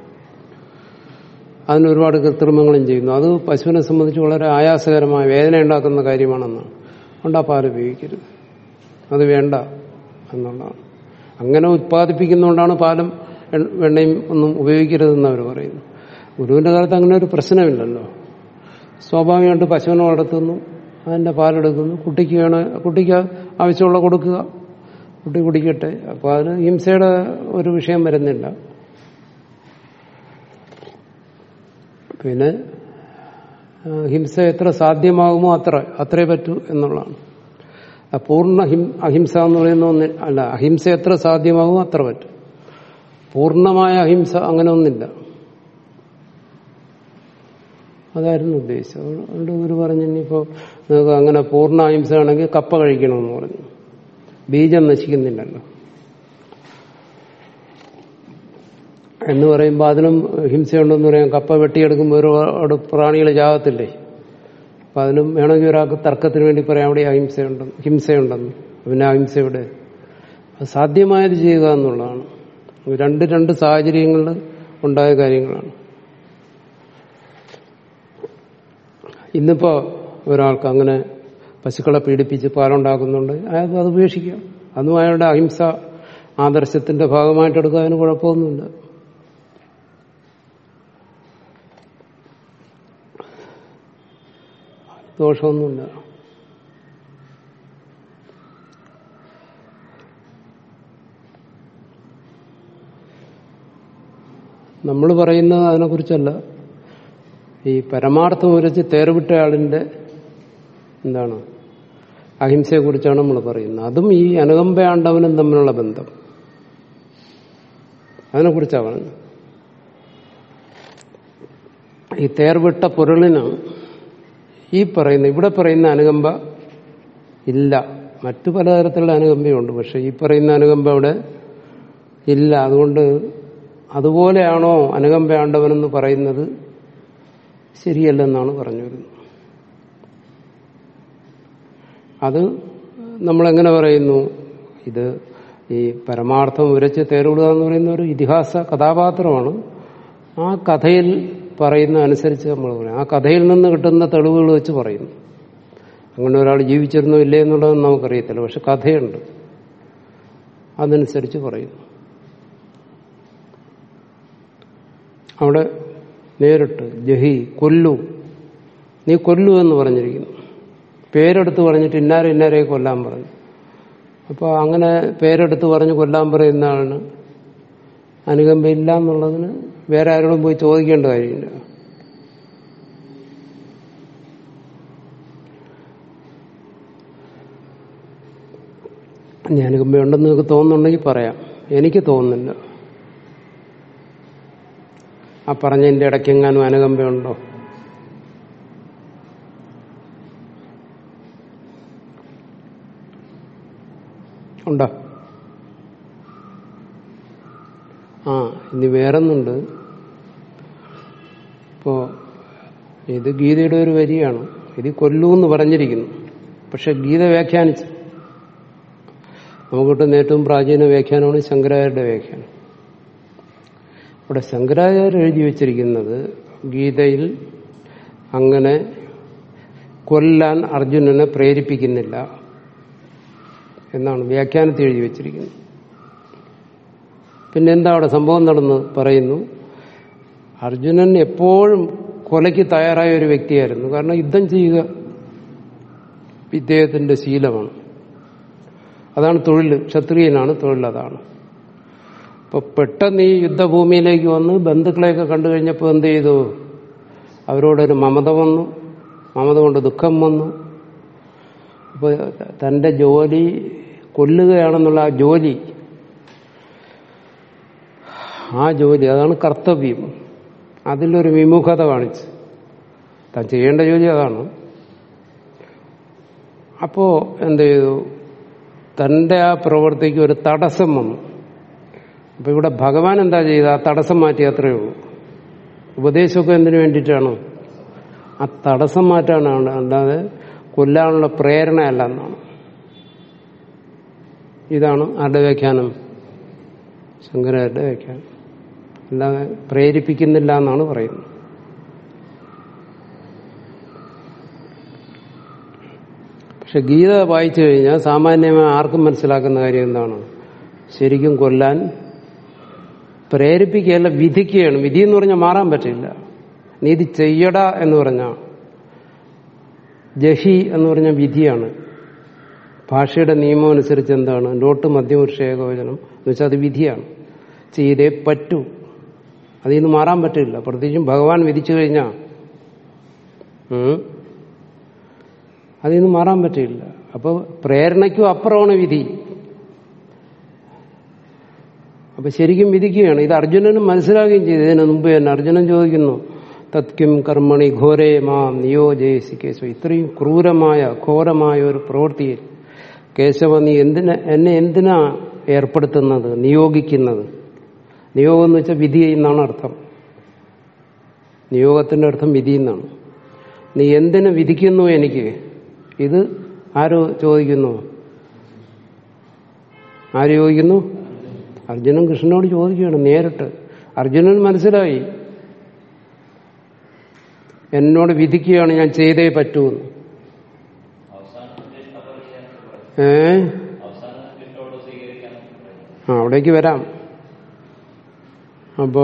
അതിന് ഒരുപാട് കൃത്രിമങ്ങളും ചെയ്യുന്നു അത് പശുവിനെ സംബന്ധിച്ച് വളരെ ആയാസകരമായ വേദന ഉണ്ടാക്കുന്ന കാര്യമാണെന്നാണ് അതുകൊണ്ട് ആ പാൽ ഉപയോഗിക്കരുത് അത് വേണ്ട എന്നുള്ളതാണ് അങ്ങനെ ഉത്പാദിപ്പിക്കുന്നതുകൊണ്ടാണ് പാലും എണ്ണ- വെണ്ണയും ഒന്നും ഉപയോഗിക്കരുതെന്ന് അവർ പറയുന്നു ഗുരുവിന്റെ കാലത്ത് അങ്ങനെ ഒരു പ്രശ്നമില്ലല്ലോ സ്വാഭാവികമായിട്ട് പശുവിനെ വളർത്തുന്നു അതിന്റെ പാലെടുക്കുന്നു കുട്ടിക്ക് വേണ കുട്ടിക്ക് ആവശ്യമുള്ള കൊടുക്കുക കുട്ടി കുടിക്കട്ടെ അപ്പൊ അതിന് ഹിംസയുടെ ഒരു വിഷയം വരുന്നില്ല പിന്നെ ആ, ഹിംസ എത്ര സാധ്യമാകുമോ അത്ര അത്രേ പറ്റൂ എന്നുള്ളതാണ് ആ പൂർണ്ണ ഹിം അഹിംസ എന്ന് പറയുന്ന ഒന്ന് അല്ല അഹിംസ എത്ര സാധ്യമാകുമോ അത്ര പറ്റും പൂർണ്ണമായ അഹിംസ അങ്ങനെ ഒന്നില്ല അതായിരുന്നു ഉദ്ദേശിച്ചത് അതുകൊണ്ട് ഗുരു പറഞ്ഞു ഇനിയിപ്പോ നിങ്ങൾക്ക് അങ്ങനെ പൂർണ്ണ അഹിംസ ആണെങ്കിൽ കപ്പ കഴിക്കണമെന്ന് പറഞ്ഞു ബീജം നശിക്കുന്നില്ലല്ലോ എന്ന് പറയുമ്പോൾ അതിനും ഹിംസയുണ്ടെന്ന് പറയാം കപ്പ വെട്ടിയെടുക്കുമ്പോൾ ഒരുപാട് പ്രാണികൾ ചാകത്തില്ലേ അപ്പൊ അതിനും വേണമെങ്കിൽ ഒരാൾക്ക് തർക്കത്തിന് വേണ്ടി പറയാം അവിടെ അഹിംസയുണ്ടെന്ന് ഹിംസയുണ്ടെന്ന് പിന്നെ അഹിംസ ഇവിടെ അത് സാധ്യമായത് ചെയ്യുക എന്നുള്ളതാണ് രണ്ട് രണ്ട് സാഹചര്യങ്ങളിൽ ഉണ്ടായ കാര്യങ്ങളാണ് ഇന്നിപ്പോ ഒരാൾക്ക് അങ്ങനെ പശുക്കളെ പീഡിപ്പിച്ച് പാലുണ്ടാക്കുന്നുണ്ട് അയാൾക്ക് അത് ഉപേക്ഷിക്കുക അതും അയാളുടെ അഹിംസ ആദർശത്തിന്റെ ഭാഗമായിട്ട് എടുക്കുക അതിന് കുഴപ്പമൊന്നുമില്ല ദോഷമൊന്നുമില്ല നമ്മൾ പറയുന്നത് അതിനെക്കുറിച്ചല്ല ഈ പരമാർത്ഥം ഉരച്ച് തേർവിട്ട ആളിന്റെ എന്താണ് അഹിംസയെക്കുറിച്ചാണ് നമ്മൾ പറയുന്നത് അതും ഈ അനുകമ്പയാണ്ടവനും തമ്മിലുള്ള ബന്ധം അതിനെക്കുറിച്ചാണ് പറഞ്ഞത് ഈ തേർവിട്ട പൊരുളിന് ഈ പറയുന്ന ഇവിടെ പറയുന്ന അനുകമ്പ ഇല്ല മറ്റു പലതരത്തിലുള്ള അനുകമ്പയുണ്ട് പക്ഷെ ഈ പറയുന്ന അനുകമ്പ അവിടെ ഇല്ല അതുകൊണ്ട് അതുപോലെയാണോ അനുകമ്പയാണ്ടവനെന്ന് പറയുന്നത് ശരിയല്ലെന്നാണ് പറഞ്ഞു വരുന്നത് അത് നമ്മളെങ്ങനെ പറയുന്നു ഇത് ഈ പരമാർത്ഥം ഉരച്ച് തേരുവിടുക എന്ന് പറയുന്ന ഒരു ഇതിഹാസ കഥാപാത്രമാണ് ആ കഥയിൽ പറയുന്ന അനുസരിച്ച് നമ്മൾ പറയും ആ കഥയിൽ നിന്ന് കിട്ടുന്ന തെളിവുകൾ വെച്ച് പറയുന്നു അങ്ങനെ ഒരാൾ ജീവിച്ചിരുന്നോ ഇല്ലേ എന്നുള്ളതൊന്നും നമുക്കറിയത്തില്ല പക്ഷെ കഥയുണ്ട് അതനുസരിച്ച് പറയുന്നു അവിടെ നേരിട്ട് ജഹി കൊല്ലു നീ കൊല്ലു എന്ന് പറഞ്ഞിരിക്കുന്നു പേരെടുത്ത് പറഞ്ഞിട്ട് ഇന്നാരെ ഇന്നാരെ കൊല്ലാൻ പറഞ്ഞു അപ്പോൾ അങ്ങനെ പേരെടുത്ത് പറഞ്ഞ് കൊല്ലാൻ പറയുന്നതാണ് അനുകമ്പയില്ല എന്നുള്ളതിന് വേറെ ആരോടും പോയി ചോദിക്കേണ്ട കാര്യമില്ല ഇനി അനുകമ്പയുണ്ടെന്ന് നിങ്ങൾക്ക് തോന്നുന്നുണ്ടെങ്കിൽ പറയാം എനിക്ക് തോന്നുന്നില്ല ആ പറഞ്ഞതിന്റെ ഇടയ്ക്കെങ്ങാനും അനുകമ്പയുണ്ടോ ഉണ്ടോ ആ ഇനി വേറൊന്നുണ്ട് ഇപ്പോ ഇത് ഗീതയുടെ ഒരു വരിയാണ് ഇത് കൊല്ലൂ എന്ന് പറഞ്ഞിരിക്കുന്നു പക്ഷെ ഗീത വ്യാഖ്യാനിച്ചു നമുക്ക് കിട്ടുന്ന ഏറ്റവും പ്രാചീന വ്യാഖ്യാനമാണ് ശങ്കരാചാര്യരുടെ വ്യാഖ്യാനം ഇവിടെ ശങ്കരാചാര്യർ എഴുതി വച്ചിരിക്കുന്നത് ഗീതയിൽ അങ്ങനെ കൊല്ലാൻ അർജുനനെ പ്രേരിപ്പിക്കുന്നില്ല എന്നാണ് വ്യാഖ്യാനത്തിൽ എഴുതി വച്ചിരിക്കുന്നത് പിന്നെ എന്താ അവിടെ സംഭവം നടന്ന് പറയുന്നു അർജുനൻ എപ്പോഴും കൊലയ്ക്ക് തയ്യാറായ ഒരു വ്യക്തിയായിരുന്നു കാരണം യുദ്ധം ചെയ്യുക ഇദ്ദേഹത്തിന്റെ ശീലമാണ് അതാണ് തൊഴിൽ ക്ഷത്രിയനാണ് തൊഴിൽ അതാണ് അപ്പൊ പെട്ടെന്ന് ഈ യുദ്ധഭൂമിയിലേക്ക് വന്ന് ബന്ധുക്കളെയൊക്കെ കണ്ടു കഴിഞ്ഞപ്പോൾ എന്ത് ചെയ്തു അവരോടൊരു മമത വന്നു മമത കൊണ്ട് ദുഃഖം വന്നു അപ്പോൾ തന്റെ ജോലി കൊല്ലുകയാണെന്നുള്ള ആ ജോലി ആ ജോലി അതാണ് കർത്തവ്യം അതിലൊരു വിമുഖത കാണിച്ച് താൻ ചെയ്യേണ്ട ജോലി അതാണ് അപ്പോ എന്ത് ചെയ്തു തന്റെ ആ പ്രവൃത്തിക്ക് ഒരു തടസ്സം വന്നു അപ്പൊ ഇവിടെ ഭഗവാൻ എന്താ ചെയ്ത ആ തടസ്സം മാറ്റി അത്രയേ ഉള്ളൂ ഉപദേശമൊക്കെ എന്തിനു വേണ്ടിയിട്ടാണ് ആ തടസ്സം മാറ്റാനാണ് അല്ലാതെ കൊല്ലാനുള്ള പ്രേരണയല്ല എന്നാണ് ഇതാണ് ആരുടെ വ്യാഖ്യാനം ശങ്കരാചാര്യരുടെ വ്യാഖ്യാനം അല്ലാതെ പ്രേരിപ്പിക്കുന്നില്ല എന്നാണ് പറയുന്നത് പക്ഷെ ഗീത വായിച്ചു കഴിഞ്ഞാൽ സാമാന്യമായി ആർക്കും മനസ്സിലാക്കുന്ന കാര്യം എന്താണ് ശരിക്കും കൊല്ലാൻ പ്രേരിപ്പിക്കുകയല്ല വിധിക്കുകയാണ് വിധി എന്ന് പറഞ്ഞാൽ മാറാൻ പറ്റില്ല നീ ഇത് ചെയ്യട എന്ന് പറഞ്ഞാൽ ജഹി എന്ന് പറഞ്ഞ വിധിയാണ് ഭാഷയുടെ നിയമം അനുസരിച്ച് എന്താണ് ലോട്ട് മധ്യപുരുഷ ഏകവചനം എന്ന് വെച്ചാൽ അത് വിധിയാണ് ചെയ്തേ പറ്റൂ അതിൽ നിന്ന് മാറാൻ പറ്റില്ല പ്രത്യേകിച്ചും ഭഗവാൻ വിധിച്ചു കഴിഞ്ഞാൽ അതിൽ നിന്ന് മാറാൻ പറ്റില്ല അപ്പോൾ പ്രേരണയ്ക്കും അപ്പുറമാണ് വിധി അപ്പൊ ശരിക്കും വിധിക്കുകയാണ് ഇത് അർജുനനും മനസ്സിലാകുകയും ചെയ്തു ഇതിനു മുമ്പ് തന്നെ അർജുനൻ ചോദിക്കുന്നു തത്കിം കർമ്മണി ഘോരേ മാം നിയോജയസി കേശവ ഇത്രയും ക്രൂരമായ ഘോരമായ ഒരു പ്രവൃത്തിയിൽ കേശവ നീ എന്തിനാ എന്നെ എന്തിനാ ഏർപ്പെടുത്തുന്നത് നിയോഗിക്കുന്നത് നിയോഗം എന്ന് വെച്ചാൽ വിധി എന്നാണ് അർത്ഥം നിയോഗത്തിന്റെ അർത്ഥം വിധി എന്നാണ് നീ എന്തിനു വിധിക്കുന്നു എനിക്ക് ഇത് ആരോ ചോദിക്കുന്നു ആര് ചോദിക്കുന്നു അർജുനൻ കൃഷ്ണനോട് ചോദിക്കുകയാണ് നേരിട്ട് അർജുനൻ മനസ്സിലായി എന്നോട് വിധിക്കുകയാണ് ഞാൻ ചെയ്തേ പറ്റൂന്ന് ഏ ആ അവിടേക്ക് വരാം അപ്പോ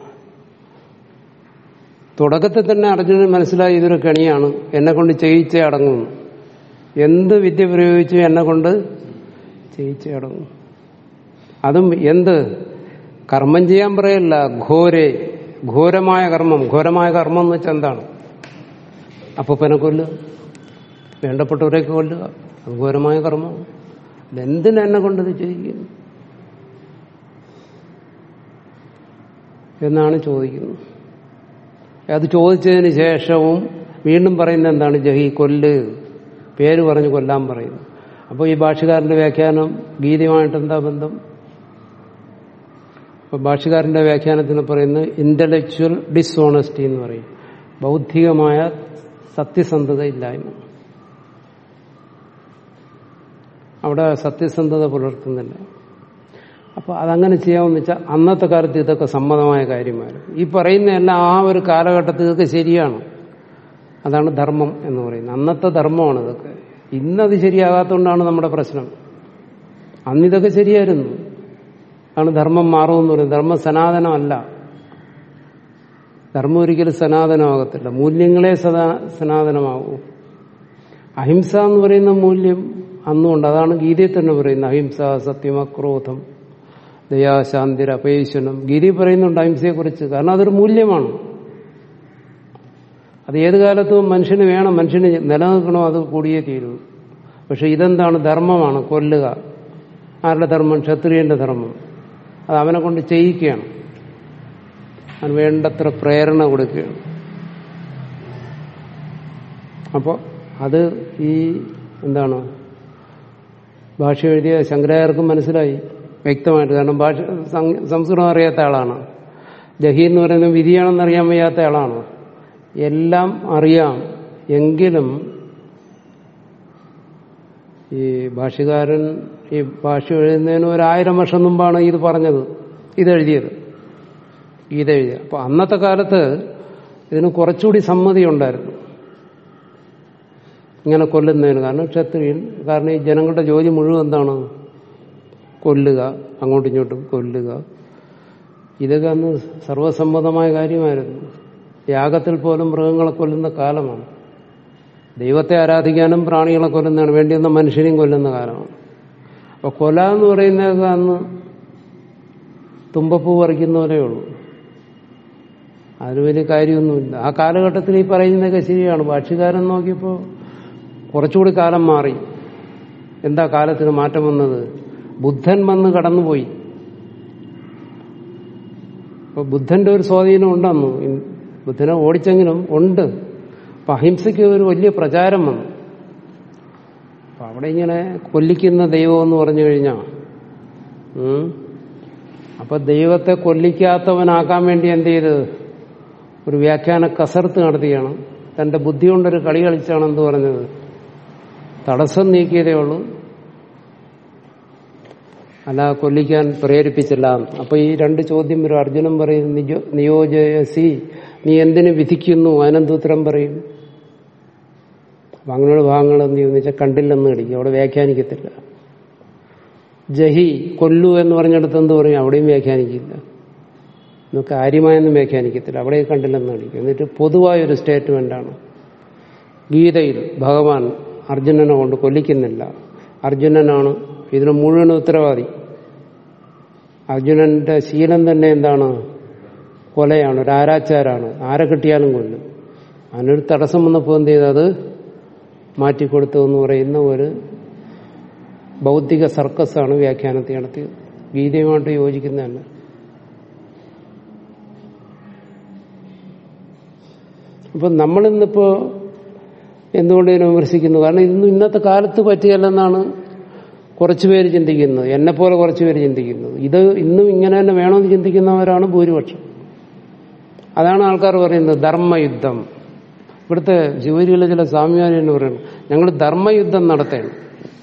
തുടക്കത്തിൽ തന്നെ അർജുനൻ മനസ്സിലായി ഇതൊരു കണിയാണ് എന്നെ കൊണ്ട് ചെയ്യിച്ചേ അടങ്ങുന്നു എന്ത് വിദ്യ പ്രയോഗിച്ചു എന്നെ കൊണ്ട് ചെയ്യിച്ചേ അടങ്ങും അതും എന്ത് കർമ്മം ചെയ്യാൻ പറയല്ല ഘോരെ ഘോരമായ കർമ്മം ഘോരമായ കർമ്മം എന്ന് വെച്ചാൽ എന്താണ് അപ്പനെ കൊല്ലുക വേണ്ടപ്പെട്ടവരെയൊക്കെ കൊല്ലുക അത് ഘോരമായ കർമ്മം എന്തിനാ എന്നെ കൊണ്ടത് ചെയ്യിക്കുന്നു എന്നാണ് ചോദിക്കുന്നത് അത് ചോദിച്ചതിന് ശേഷവും വീണ്ടും പറയുന്നത് എന്താണ് ജഹി കൊല്ല് പേര് പറഞ്ഞ് കൊല്ലാൻ പറയുന്നു അപ്പോൾ ഈ ഭാഷകാരന്റെ വ്യാഖ്യാനം ഗീതയുമായിട്ട് എന്താ ബന്ധം അപ്പൊ ഭാഷകാരന്റെ വ്യാഖ്യാനത്തിന് പറയുന്നത് ഇന്റലക്ച്വൽ ഡിസോണസ്റ്റി എന്ന് പറയും ബൗദ്ധികമായ സത്യസന്ധത ഇല്ലായ്മ അവിടെ സത്യസന്ധത പുലർത്തുന്നില്ല അപ്പൊ അതങ്ങനെ ചെയ്യാമെന്ന് വെച്ചാൽ അന്നത്തെ കാലത്ത് ഇതൊക്കെ സമ്മതമായ കാര്യമായിരുന്നു ഈ പറയുന്നതെല്ലാം ആ ഒരു കാലഘട്ടത്തിൽ ഇതൊക്കെ ശരിയാണ് അതാണ് ധർമ്മം എന്ന് പറയുന്നത് അന്നത്തെ ധർമ്മമാണ് ഇതൊക്കെ ഇന്നത് ശരിയാകാത്തതുകൊണ്ടാണ് നമ്മുടെ പ്രശ്നം അന്നിതൊക്കെ ശരിയായിരുന്നു ആണ് ധർമ്മം മാറുമെന്ന് പറയുന്നത് ധർമ്മം സനാതനമല്ല ധർമ്മം ഒരിക്കലും സനാതനമാകത്തില്ല മൂല്യങ്ങളെ സദാ സനാതനമാകൂ അഹിംസ എന്ന് പറയുന്ന മൂല്യം അന്നുകൊണ്ട് അതാണ് ഗീതയിൽ തന്നെ പറയുന്നത് അഹിംസ സത്യമക്രോധം ദയാശാന്തിര അപേശനം ഗീതി പറയുന്നുണ്ട് അഹിംസയെക്കുറിച്ച് കാരണം അതൊരു മൂല്യമാണ് അത് ഏത് കാലത്തും മനുഷ്യന് വേണം മനുഷ്യന് നിലനിൽക്കണോ അത് കൂടിയേ തീരൂ പക്ഷെ ഇതെന്താണ് ധർമ്മമാണ് കൊല്ലുക ആരുടെ ധർമ്മം ക്ഷത്രിയന്റെ ധർമ്മം അത് അവനെ കൊണ്ട് ചെയ്യിക്കുകയാണ് അവന് വേണ്ടത്ര പ്രേരണ കൊടുക്കുകയാണ് അപ്പോൾ അത് ഈ എന്താണ് ഭാഷ എഴുതിയ ശങ്കരാചാര്യർക്കും മനസ്സിലായി വ്യക്തമായിട്ട് കാരണം ഭാഷ സംസ്കൃതം അറിയാത്ത ആളാണ് ജഹി എന്ന് പറയുന്നത് വിധിയാണെന്ന് അറിയാൻ വയ്യാത്ത ആളാണ് എല്ലാം അറിയാം എങ്കിലും ഈ ഭാഷ്യകാരൻ ഈ ഭാഷ എഴുതുന്നതിന് ഒരായിരം വർഷം മുമ്പാണ് ഇത് പറഞ്ഞത് ഇതെഴുതിയത് ഗീത എഴുതിയത് അപ്പൊ അന്നത്തെ കാലത്ത് ഇതിന് കുറച്ചുകൂടി സമ്മതി ഉണ്ടായിരുന്നു ഇങ്ങനെ കൊല്ലുന്നതിന് കാരണം ക്ഷത്രിയൻ കാരണം ഈ ജനങ്ങളുടെ ജോലി മുഴുവൻ എന്താണ് കൊല്ലുക അങ്ങോട്ടും ഇങ്ങോട്ടും കൊല്ലുക ഇതൊക്കെ അന്ന് സർവസമ്മതമായ കാര്യമായിരുന്നു യാഗത്തിൽ പോലും മൃഗങ്ങളെ കൊല്ലുന്ന കാലമാണ് ദൈവത്തെ ആരാധിക്കാനും പ്രാണികളെ കൊല്ലുന്നതാണ് വേണ്ടിയെന്ന മനുഷ്യനെയും കൊല്ലുന്ന കാലമാണ് അപ്പൊ കൊല എന്ന് പറയുന്നത് അന്ന് തുമ്പപ്പൂ പറിക്കുന്ന പോലെയേ ഉള്ളൂ അതിന് വലിയ കാര്യമൊന്നുമില്ല ആ കാലഘട്ടത്തിൽ ഈ പറയുന്നതൊക്കെ ശരിയാണ് ഭാഷ്യകാരൻ നോക്കിയപ്പോൾ കുറച്ചുകൂടി കാലം മാറി എന്താ കാലത്തിന് മാറ്റം വന്നത് ബുദ്ധൻ വന്ന് കടന്നുപോയി അപ്പൊ ബുദ്ധന്റെ ഒരു സ്വാധീനം ഉണ്ടെന്നു ബുദ്ധനെ ഓടിച്ചെങ്കിലും ഉണ്ട് അപ്പൊ അഹിംസയ്ക്ക് ഒരു വലിയ പ്രചാരം വന്നു അപ്പൊ അവിടെ ഇങ്ങനെ കൊല്ലിക്കുന്ന ദൈവം എന്ന് പറഞ്ഞു കഴിഞ്ഞാ ഉം, അപ്പൊ ദൈവത്തെ കൊല്ലിക്കാത്തവനാക്കാൻ വേണ്ടി എന്ത് ചെയ്ത് ഒരു വ്യാഖ്യാന കസർത്ത് നടത്തുകയാണ് തന്റെ ബുദ്ധി കൊണ്ടൊരു കളി കളിച്ചാണ് എന്ത് പറഞ്ഞത് തടസ്സം നീക്കിയതേ ഉള്ളൂ അല്ല കൊല്ലിക്കാൻ പ്രേരിപ്പിച്ചില്ല അപ്പൊ ഈ രണ്ട് ചോദ്യം വരും അർജുനൻ പറയും നിജോ- നിയോജയസി നീ എന്തിനു വിധിക്കുന്നു അതിനെന്തുത്തരം പറയും അപ്പൊ അങ്ങനെയുള്ള ഭാഗങ്ങൾ എന്ത് ചെയ്യുന്നു വെച്ചാൽ കണ്ടില്ലെന്ന് കടിക്കും അവിടെ വ്യാഖ്യാനിക്കത്തില്ല ജഹി കൊല്ലു എന്ന് പറഞ്ഞിടത്ത് എന്ത് പറയും അവിടെയും വ്യാഖ്യാനിക്കില്ല ഇന്ന് കാര്യമായൊന്നും വ്യാഖ്യാനിക്കത്തില്ല അവിടെ കണ്ടില്ലെന്ന് കടിക്കും എന്നിട്ട് പൊതുവായൊരു സ്റ്റേറ്റ്മെന്റാണ് ഗീതയിൽ ഭഗവാൻ അർജുനനെ കൊണ്ട് കൊല്ലിക്കുന്നില്ല അർജുനനാണ് ഇതിന് മുഴുവൻ ഉത്തരവാദി അർജുനന്റെ ശീലം തന്നെ എന്താണ് കൊലയാണ് ഒരു ആരാച്ചാരാണ് ആരെ കിട്ടിയാലും കൊല്ലും അതിനൊരു തടസ്സം വന്നപ്പോൾ എന്ത് ചെയ്ത് അത് മാറ്റിക്കൊടുത്തു എന്ന് പറയുന്ന ഒരു ബൗദ്ധിക സർക്കസാണ് വ്യാഖ്യാനത്തെ നടത്തിയത് ഗീതയുമായിട്ട് യോജിക്കുന്നതല്ല അപ്പൊ നമ്മളിന്നിപ്പോ എന്തുകൊണ്ട് ഇതിനെ വിമർശിക്കുന്നു കാരണം ഇന്നും ഇന്നത്തെ കാലത്ത് പറ്റിയല്ലെന്നാണ് കുറച്ചുപേര് ചിന്തിക്കുന്നത് എന്നെ പോലെ കുറച്ചുപേര് ചിന്തിക്കുന്നത് ഇത് ഇന്നും ഇങ്ങനെ തന്നെ വേണമെന്ന് ചിന്തിക്കുന്നവരാണ് ഭൂരിപക്ഷം അതാണ് ആൾക്കാർ പറയുന്നത് ധർമ്മയുദ്ധം ഇവിടുത്തെ ശിവരിയിലെ ചില സ്വാമിമാർ എന്ന് പറയുന്നത് ഞങ്ങൾ ധർമ്മയുദ്ധം നടത്തേണം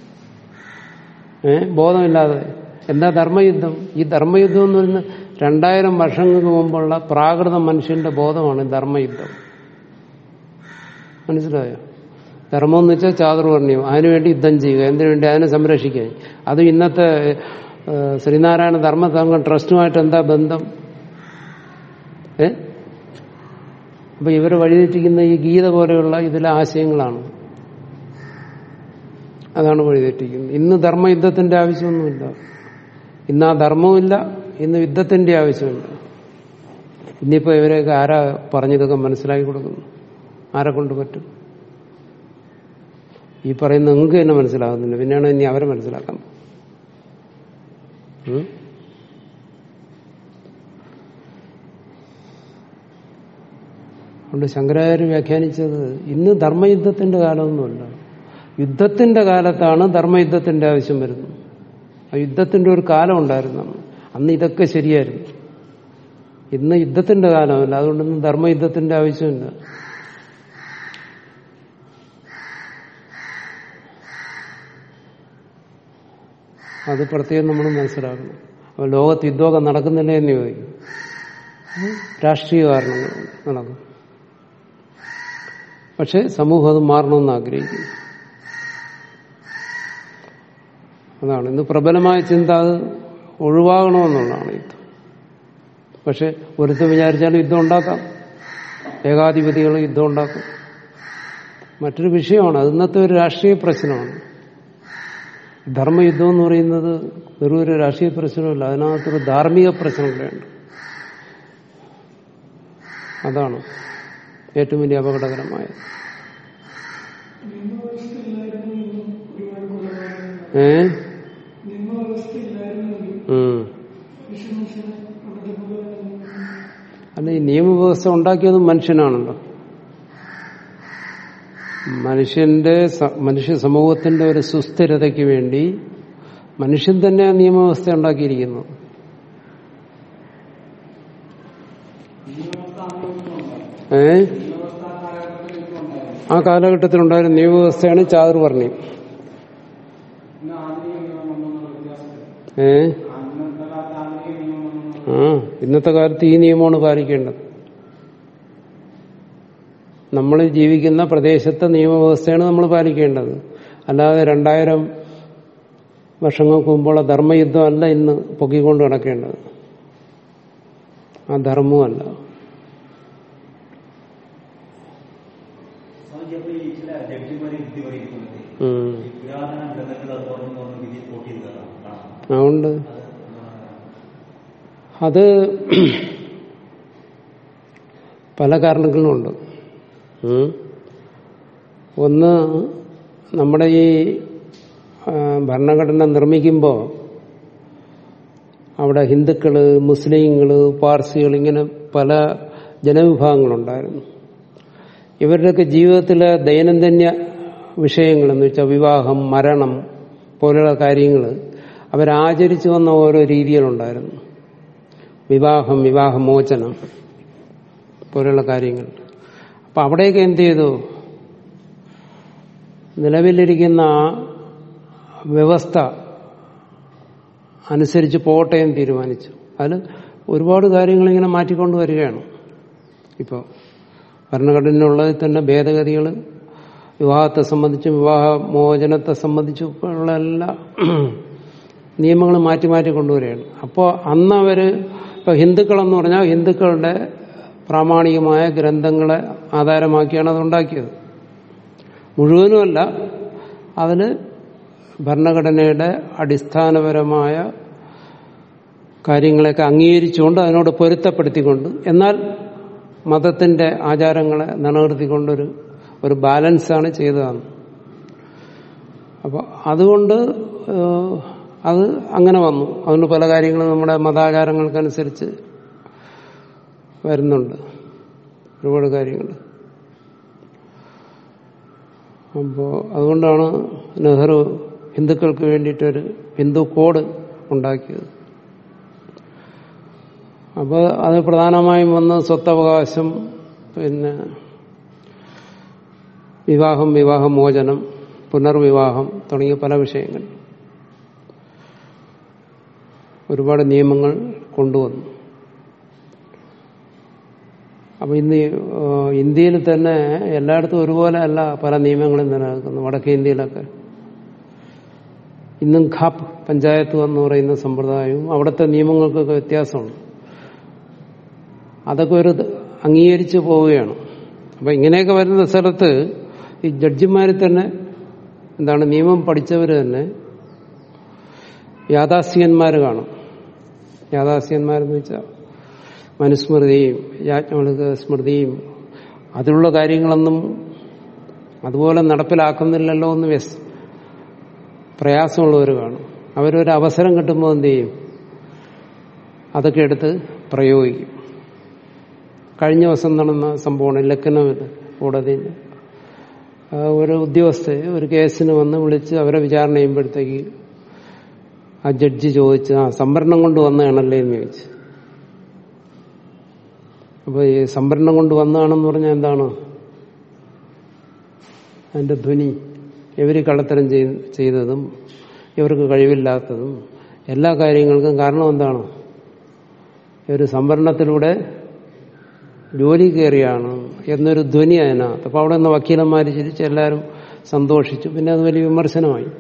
ഏ ബോധമില്ലാതെ എന്താ ധർമ്മയുദ്ധം ഈ ധർമ്മയുദ്ധം എന്ന് പറയുന്നത് രണ്ടായിരം വർഷങ്ങൾക്ക് മുമ്പുള്ള പ്രാകൃത മനുഷ്യന്റെ ബോധമാണ് ധർമ്മയുദ്ധം മനസ്സിലായോ ധർമ്മം എന്ന് വെച്ചാൽ ചാതുർവർണ്ണ്യം അതിനുവേണ്ടി യുദ്ധം ചെയ്യുക എന്തിനു വേണ്ടി അതിനെ സംരക്ഷിക്കാൻ അത് ഇന്നത്തെ ഏഹ്, ശ്രീനാരായണ ധർമ്മസംഘം ട്രസ്റ്റുമായിട്ട് എന്താ ബന്ധം ഏ അപ്പൊ ഇവർ വഴിതെറ്റിക്കുന്ന ഈ ഗീത പോലെയുള്ള ഇതിലെ ആശയങ്ങളാണ് അതാണ് വഴിതെറ്റിക്കുന്നത് ഇന്ന് ധർമ്മയുദ്ധത്തിന്റെ ആവശ്യമൊന്നുമില്ല ഇന്ന് ആ ധർമ്മവുമില്ല ഇന്ന് യുദ്ധത്തിന്റെ ആവശ്യമില്ല ഇന്നിപ്പോ ഇവരെയൊക്കെ ആരാ പറഞ്ഞതൊക്കെ മനസ്സിലാക്കി കൊടുക്കുന്നു ആരെ കൊണ്ട് പറ്റും ഈ പറയുന്ന നിങ്ങൾക്ക് തന്നെ മനസ്സിലാകുന്നില്ല പിന്നെയാണ് ഇനി അവരെ മനസ്സിലാക്കാൻ ഉം? അതുകൊണ്ട് ശങ്കരാചാര്യ വ്യാഖ്യാനിച്ചത് ഇന്ന് ധർമ്മയുദ്ധത്തിന്റെ കാലമൊന്നുമല്ല യുദ്ധത്തിന്റെ കാലത്താണ് ധർമ്മയുദ്ധത്തിന്റെ ആവശ്യം വരുന്നത് ആ യുദ്ധത്തിന്റെ ഒരു കാലം ഉണ്ടായിരുന്നു അന്ന്. അന്ന് ഇതൊക്കെ ശരിയായിരുന്നു ഇന്ന് യുദ്ധത്തിന്റെ കാലമല്ല അതുകൊണ്ടൊന്നും ധർമ്മയുദ്ധത്തിന്റെ ആവശ്യമില്ല അത് പ്രത്യേകം നമ്മൾ മനസ്സിലാക്കണം അപ്പൊ ലോകത്ത് യുദ്ധമൊക്കെ നടക്കുന്നില്ല എന്ന് ചോദിക്കും രാഷ്ട്രീയ കാരണങ്ങൾ നടക്കും പക്ഷെ സമൂഹം അത് മാറണമെന്ന് ആഗ്രഹിക്കുന്നു അതാണ് ഇന്ന് പ്രബലമായ ചിന്ത അത് ഒഴിവാകണമെന്നുള്ളതാണ് യുദ്ധം പക്ഷെ ഒരുത്ത് വിചാരിച്ചാൽ യുദ്ധം ഉണ്ടാക്കാം ഏകാധിപതികൾ യുദ്ധം ഉണ്ടാക്കും മറ്റൊരു വിഷയമാണ് അത് ഇന്നത്തെ ഒരു രാഷ്ട്രീയ പ്രശ്നമാണ് ധർമ്മയുദ്ധം എന്ന് പറയുന്നത് വെറും ഒരു രാഷ്ട്രീയ പ്രശ്നമല്ല അതിനകത്തൊരു ധാർമ്മിക പ്രശ്നം കൂടെയുണ്ട് അതാണ് ഏറ്റവും വലിയ അപകടകരമായത് നിയമവ്യവസ്ഥ ഇല്ലായിരുന്നെങ്കിൽ ഒരുപാട് കൊലപാതകങ്ങൾ ഏ നിയമവ്യവസ്ഥ ഇല്ലായിരുന്നെങ്കിൽ ഉം. മനുഷ്യ മനുഷ്യനെ കൊണ്ടതുപോലെ അല്ല ഈ നിയമവ്യവസ്ഥ ഉണ്ടാക്കിയത് മനുഷ്യനാണല്ലോ മനുഷ്യന്റെ സ- മനുഷ്യ സമൂഹത്തിന്റെ ഒരു സുസ്ഥിരതയ്ക്ക് വേണ്ടി മനുഷ്യൻ തന്നെ ആ നിയമവ്യവസ്ഥ ഉണ്ടാക്കിയിരിക്കുന്നു ഏ ആ കാലഘട്ടത്തിലുണ്ടായിരുന്ന നിയമവ്യവസ്ഥയാണ് ചാതുർവർണ്ണയം ഇന്ന് ആധുനിക നിയമം വന്നെന്നുള്ള വ്യത്യാസത്തിൽ ഏ അന്നത്തെ കാലത്ത് ആധുനിക നിയമം വന്നെന്നുള്ള ആ ഇന്നത്തെ കാലത്ത് ഈ നിയമമാണ് പാലിക്കേണ്ടത് നമ്മൾ ജീവിക്കുന്ന പ്രദേശത്തെ നിയമവ്യവസ്ഥയാണ് നമ്മൾ പാലിക്കേണ്ടത് അല്ലാതെ രണ്ടായിരം വർഷങ്ങൾക്ക് മുമ്പുള്ള ധർമ്മയുദ്ധമല്ല ഇന്ന് പൊക്കിക്കൊണ്ട് നടക്കേണ്ടത് ആ ധർമ്മമല്ല സ്വാമിജി അപ്പോൾ ഈ ചില ജഡ്ജിമാരെ വിധി പറയുന്നത് ഉം. ഈ പുരാതന ഗ്രന്ഥങ്ങൾ അത് തുറന്നു തുറന്ന് വിധി കോട്ട് ചെയ്തതാണ് കാണാം അതുകൊണ്ട് അത് അത് പല കാരണങ്ങളുമുണ്ട് ഉം. ഒന്ന് നമ്മുടെ ഈ ആ, ഭരണഘടന നിർമ്മിക്കുമ്പോൾ അവിടെ ഹിന്ദുക്കള് മുസ്ലിങ്ങള് പാർസികൾ ഇങ്ങനെ പല ജനവിഭാഗങ്ങളുണ്ടായിരുന്നു ഇവരുടെയൊക്കെ ജീവിതത്തിലെ ദൈനംദിന വിഷയങ്ങളെന്ന് വെച്ചാൽ വിവാഹം മരണം പോലെയുള്ള കാര്യങ്ങൾ അവരാചരിച്ചു വന്ന ഓരോ രീതികളുണ്ടായിരുന്നു വിവാഹം വിവാഹമോചനം പോലെയുള്ള കാര്യങ്ങൾ അപ്പൊ അവിടെയൊക്കെ എന്ത് ചെയ്തു നിലവിലിരിക്കുന്ന ആ വ്യവസ്ഥ അനുസരിച്ച് പോട്ടെ എന്ന് തീരുമാനിച്ചു അതിൽ ഒരുപാട് കാര്യങ്ങൾ ഇങ്ങനെ മാറ്റിക്കൊണ്ട് വരികയാണ് ഇപ്പോൾ ഭരണഘടനയുള്ളതിൽ തന്നെ ഭേദഗതികൾ വിവാഹത്തെ സംബന്ധിച്ചും വിവാഹ മോചനത്തെ സംബന്ധിച്ചും ഉള്ള എല്ലാ നിയമങ്ങൾ മാറ്റി മാറ്റി കൊണ്ടുവരികയാണ് അപ്പോൾ അന്ന് അവർ ഇപ്പോൾ ഹിന്ദുക്കളെന്ന് പറഞ്ഞാൽ ഹിന്ദുക്കളുടെ പ്രാമാണികമായ ഗ്രന്ഥങ്ങളെ ആധാരമാക്കിയാണ് അത് ഉണ്ടാക്കിയത് മുഴുവനുമല്ല അതിൽ ഭരണഘടനയുടെ അടിസ്ഥാനപരമായ കാര്യങ്ങളെയൊക്കെ അംഗീകരിച്ചുകൊണ്ട് അതിനോട് പൊരുത്തപ്പെടുത്തിക്കൊണ്ട് എന്നാൽ മതത്തിന്റെ ആചാരങ്ങളെ നിലനിർത്തിക്കൊണ്ടൊരു ഒരു ബാലൻസാണ് ചെയ്തതാണ് അപ്പോൾ അതുകൊണ്ട് ഏഹ്, അത് അങ്ങനെ വന്നു അതുകൊണ്ട് പല കാര്യങ്ങളും നമ്മുടെ മതാചാരങ്ങൾക്കനുസരിച്ച് വരുന്നുണ്ട് ഒരുപാട് കാര്യങ്ങൾ അപ്പോൾ അതുകൊണ്ടാണ് നെഹ്റു ഹിന്ദുക്കൾക്ക് വേണ്ടിയിട്ടൊരു ഹിന്ദു കോഡ് ഉണ്ടാക്കിയത് അപ്പോൾ അത് പ്രധാനമായും വന്ന് സ്വത്തവകാശം പിന്നെ വിവാഹം വിവാഹമോചനം പുനർവിവാഹം തുടങ്ങിയ പല വിഷയങ്ങൾ ഒരുപാട് നിയമങ്ങൾ കൊണ്ടുവന്നു അപ്പൊ ഇന്ന് ഈ, ആ, ഇന്ത്യയിൽ തന്നെ എല്ലായിടത്തും ഒരുപോലെ അല്ല പല നിയമങ്ങളും നിലനിൽക്കുന്നു വടക്കേ ഇന്ത്യയിലൊക്കെ ഇന്നും ഖാപ്പ് പഞ്ചായത്ത് എന്ന് പറയുന്ന സമ്പ്രദായവും അവിടുത്തെ നിയമങ്ങൾക്കൊക്കെ വ്യത്യാസമുണ്ട് അതൊക്കെ ഒരു ഇത് അംഗീകരിച്ചു പോവുകയാണ് അപ്പൊ ഇങ്ങനെയൊക്കെ വരുന്ന സ്ഥലത്ത് ഈ ജഡ്ജിമാരിൽ തന്നെ എന്താണ് നിയമം പഠിച്ചവർ തന്നെ യാഥാസ്ഥികന്മാർ കാണും യാഥാസ്ഥികന്മാരെന്ന് വെച്ചാൽ മനുസ്മൃതിയും യാജ്ഞവൽക്ക സ്മൃതിയും അതിലുള്ള കാര്യങ്ങളൊന്നും അതുപോലെ നടപ്പിലാക്കുന്നില്ലല്ലോ എന്ന് വ്യസ് പ്രയാസമുള്ളവർ കാണും അവരൊരു അവസരം കിട്ടുമ്പോൾ എന്ത് ചെയ്യും അതൊക്കെ എടുത്ത് പ്രയോഗിക്കും കഴിഞ്ഞ ദിവസം നടന്ന സംഭവമാണ് ലക്നൌവിൽ കോടതിയിൽ ആ, ഒരു ഉദ്യോഗസ്ഥയെ ഒരു കേസിന് വന്ന് വിളിച്ച് അവരെ വിചാരണ ചെയ്യുമ്പോഴത്തേക്ക് ആ ജഡ്ജി ചോദിച്ചു ആ സംവരണം കൊണ്ട് വന്നതാണല്ലേ എന്ന് ചോദിച്ചു അപ്പൊ ഈ സംവരണം കൊണ്ട് വന്നതാണെന്ന് പറഞ്ഞാൽ എന്താണ് അതിന്റെ ധ്വനി ഇവര് കള്ളത്തരം ചെയ്- ചെയ്തതും ഇവർക്ക് കഴിവില്ലാത്തതും എല്ലാ കാര്യങ്ങൾക്കും കാരണം എന്താണ് ഒരു സംവരണത്തിലൂടെ ജോലി കയറിയാണ് എന്നൊരു ധ്വനി അതിനകത്ത് അപ്പൊ അവിടെ നിന്ന് വക്കീലന്മാർ ചിരിച്ച് എല്ലാവരും സന്തോഷിച്ചു പിന്നെ അത് വലിയ വിമർശനമായി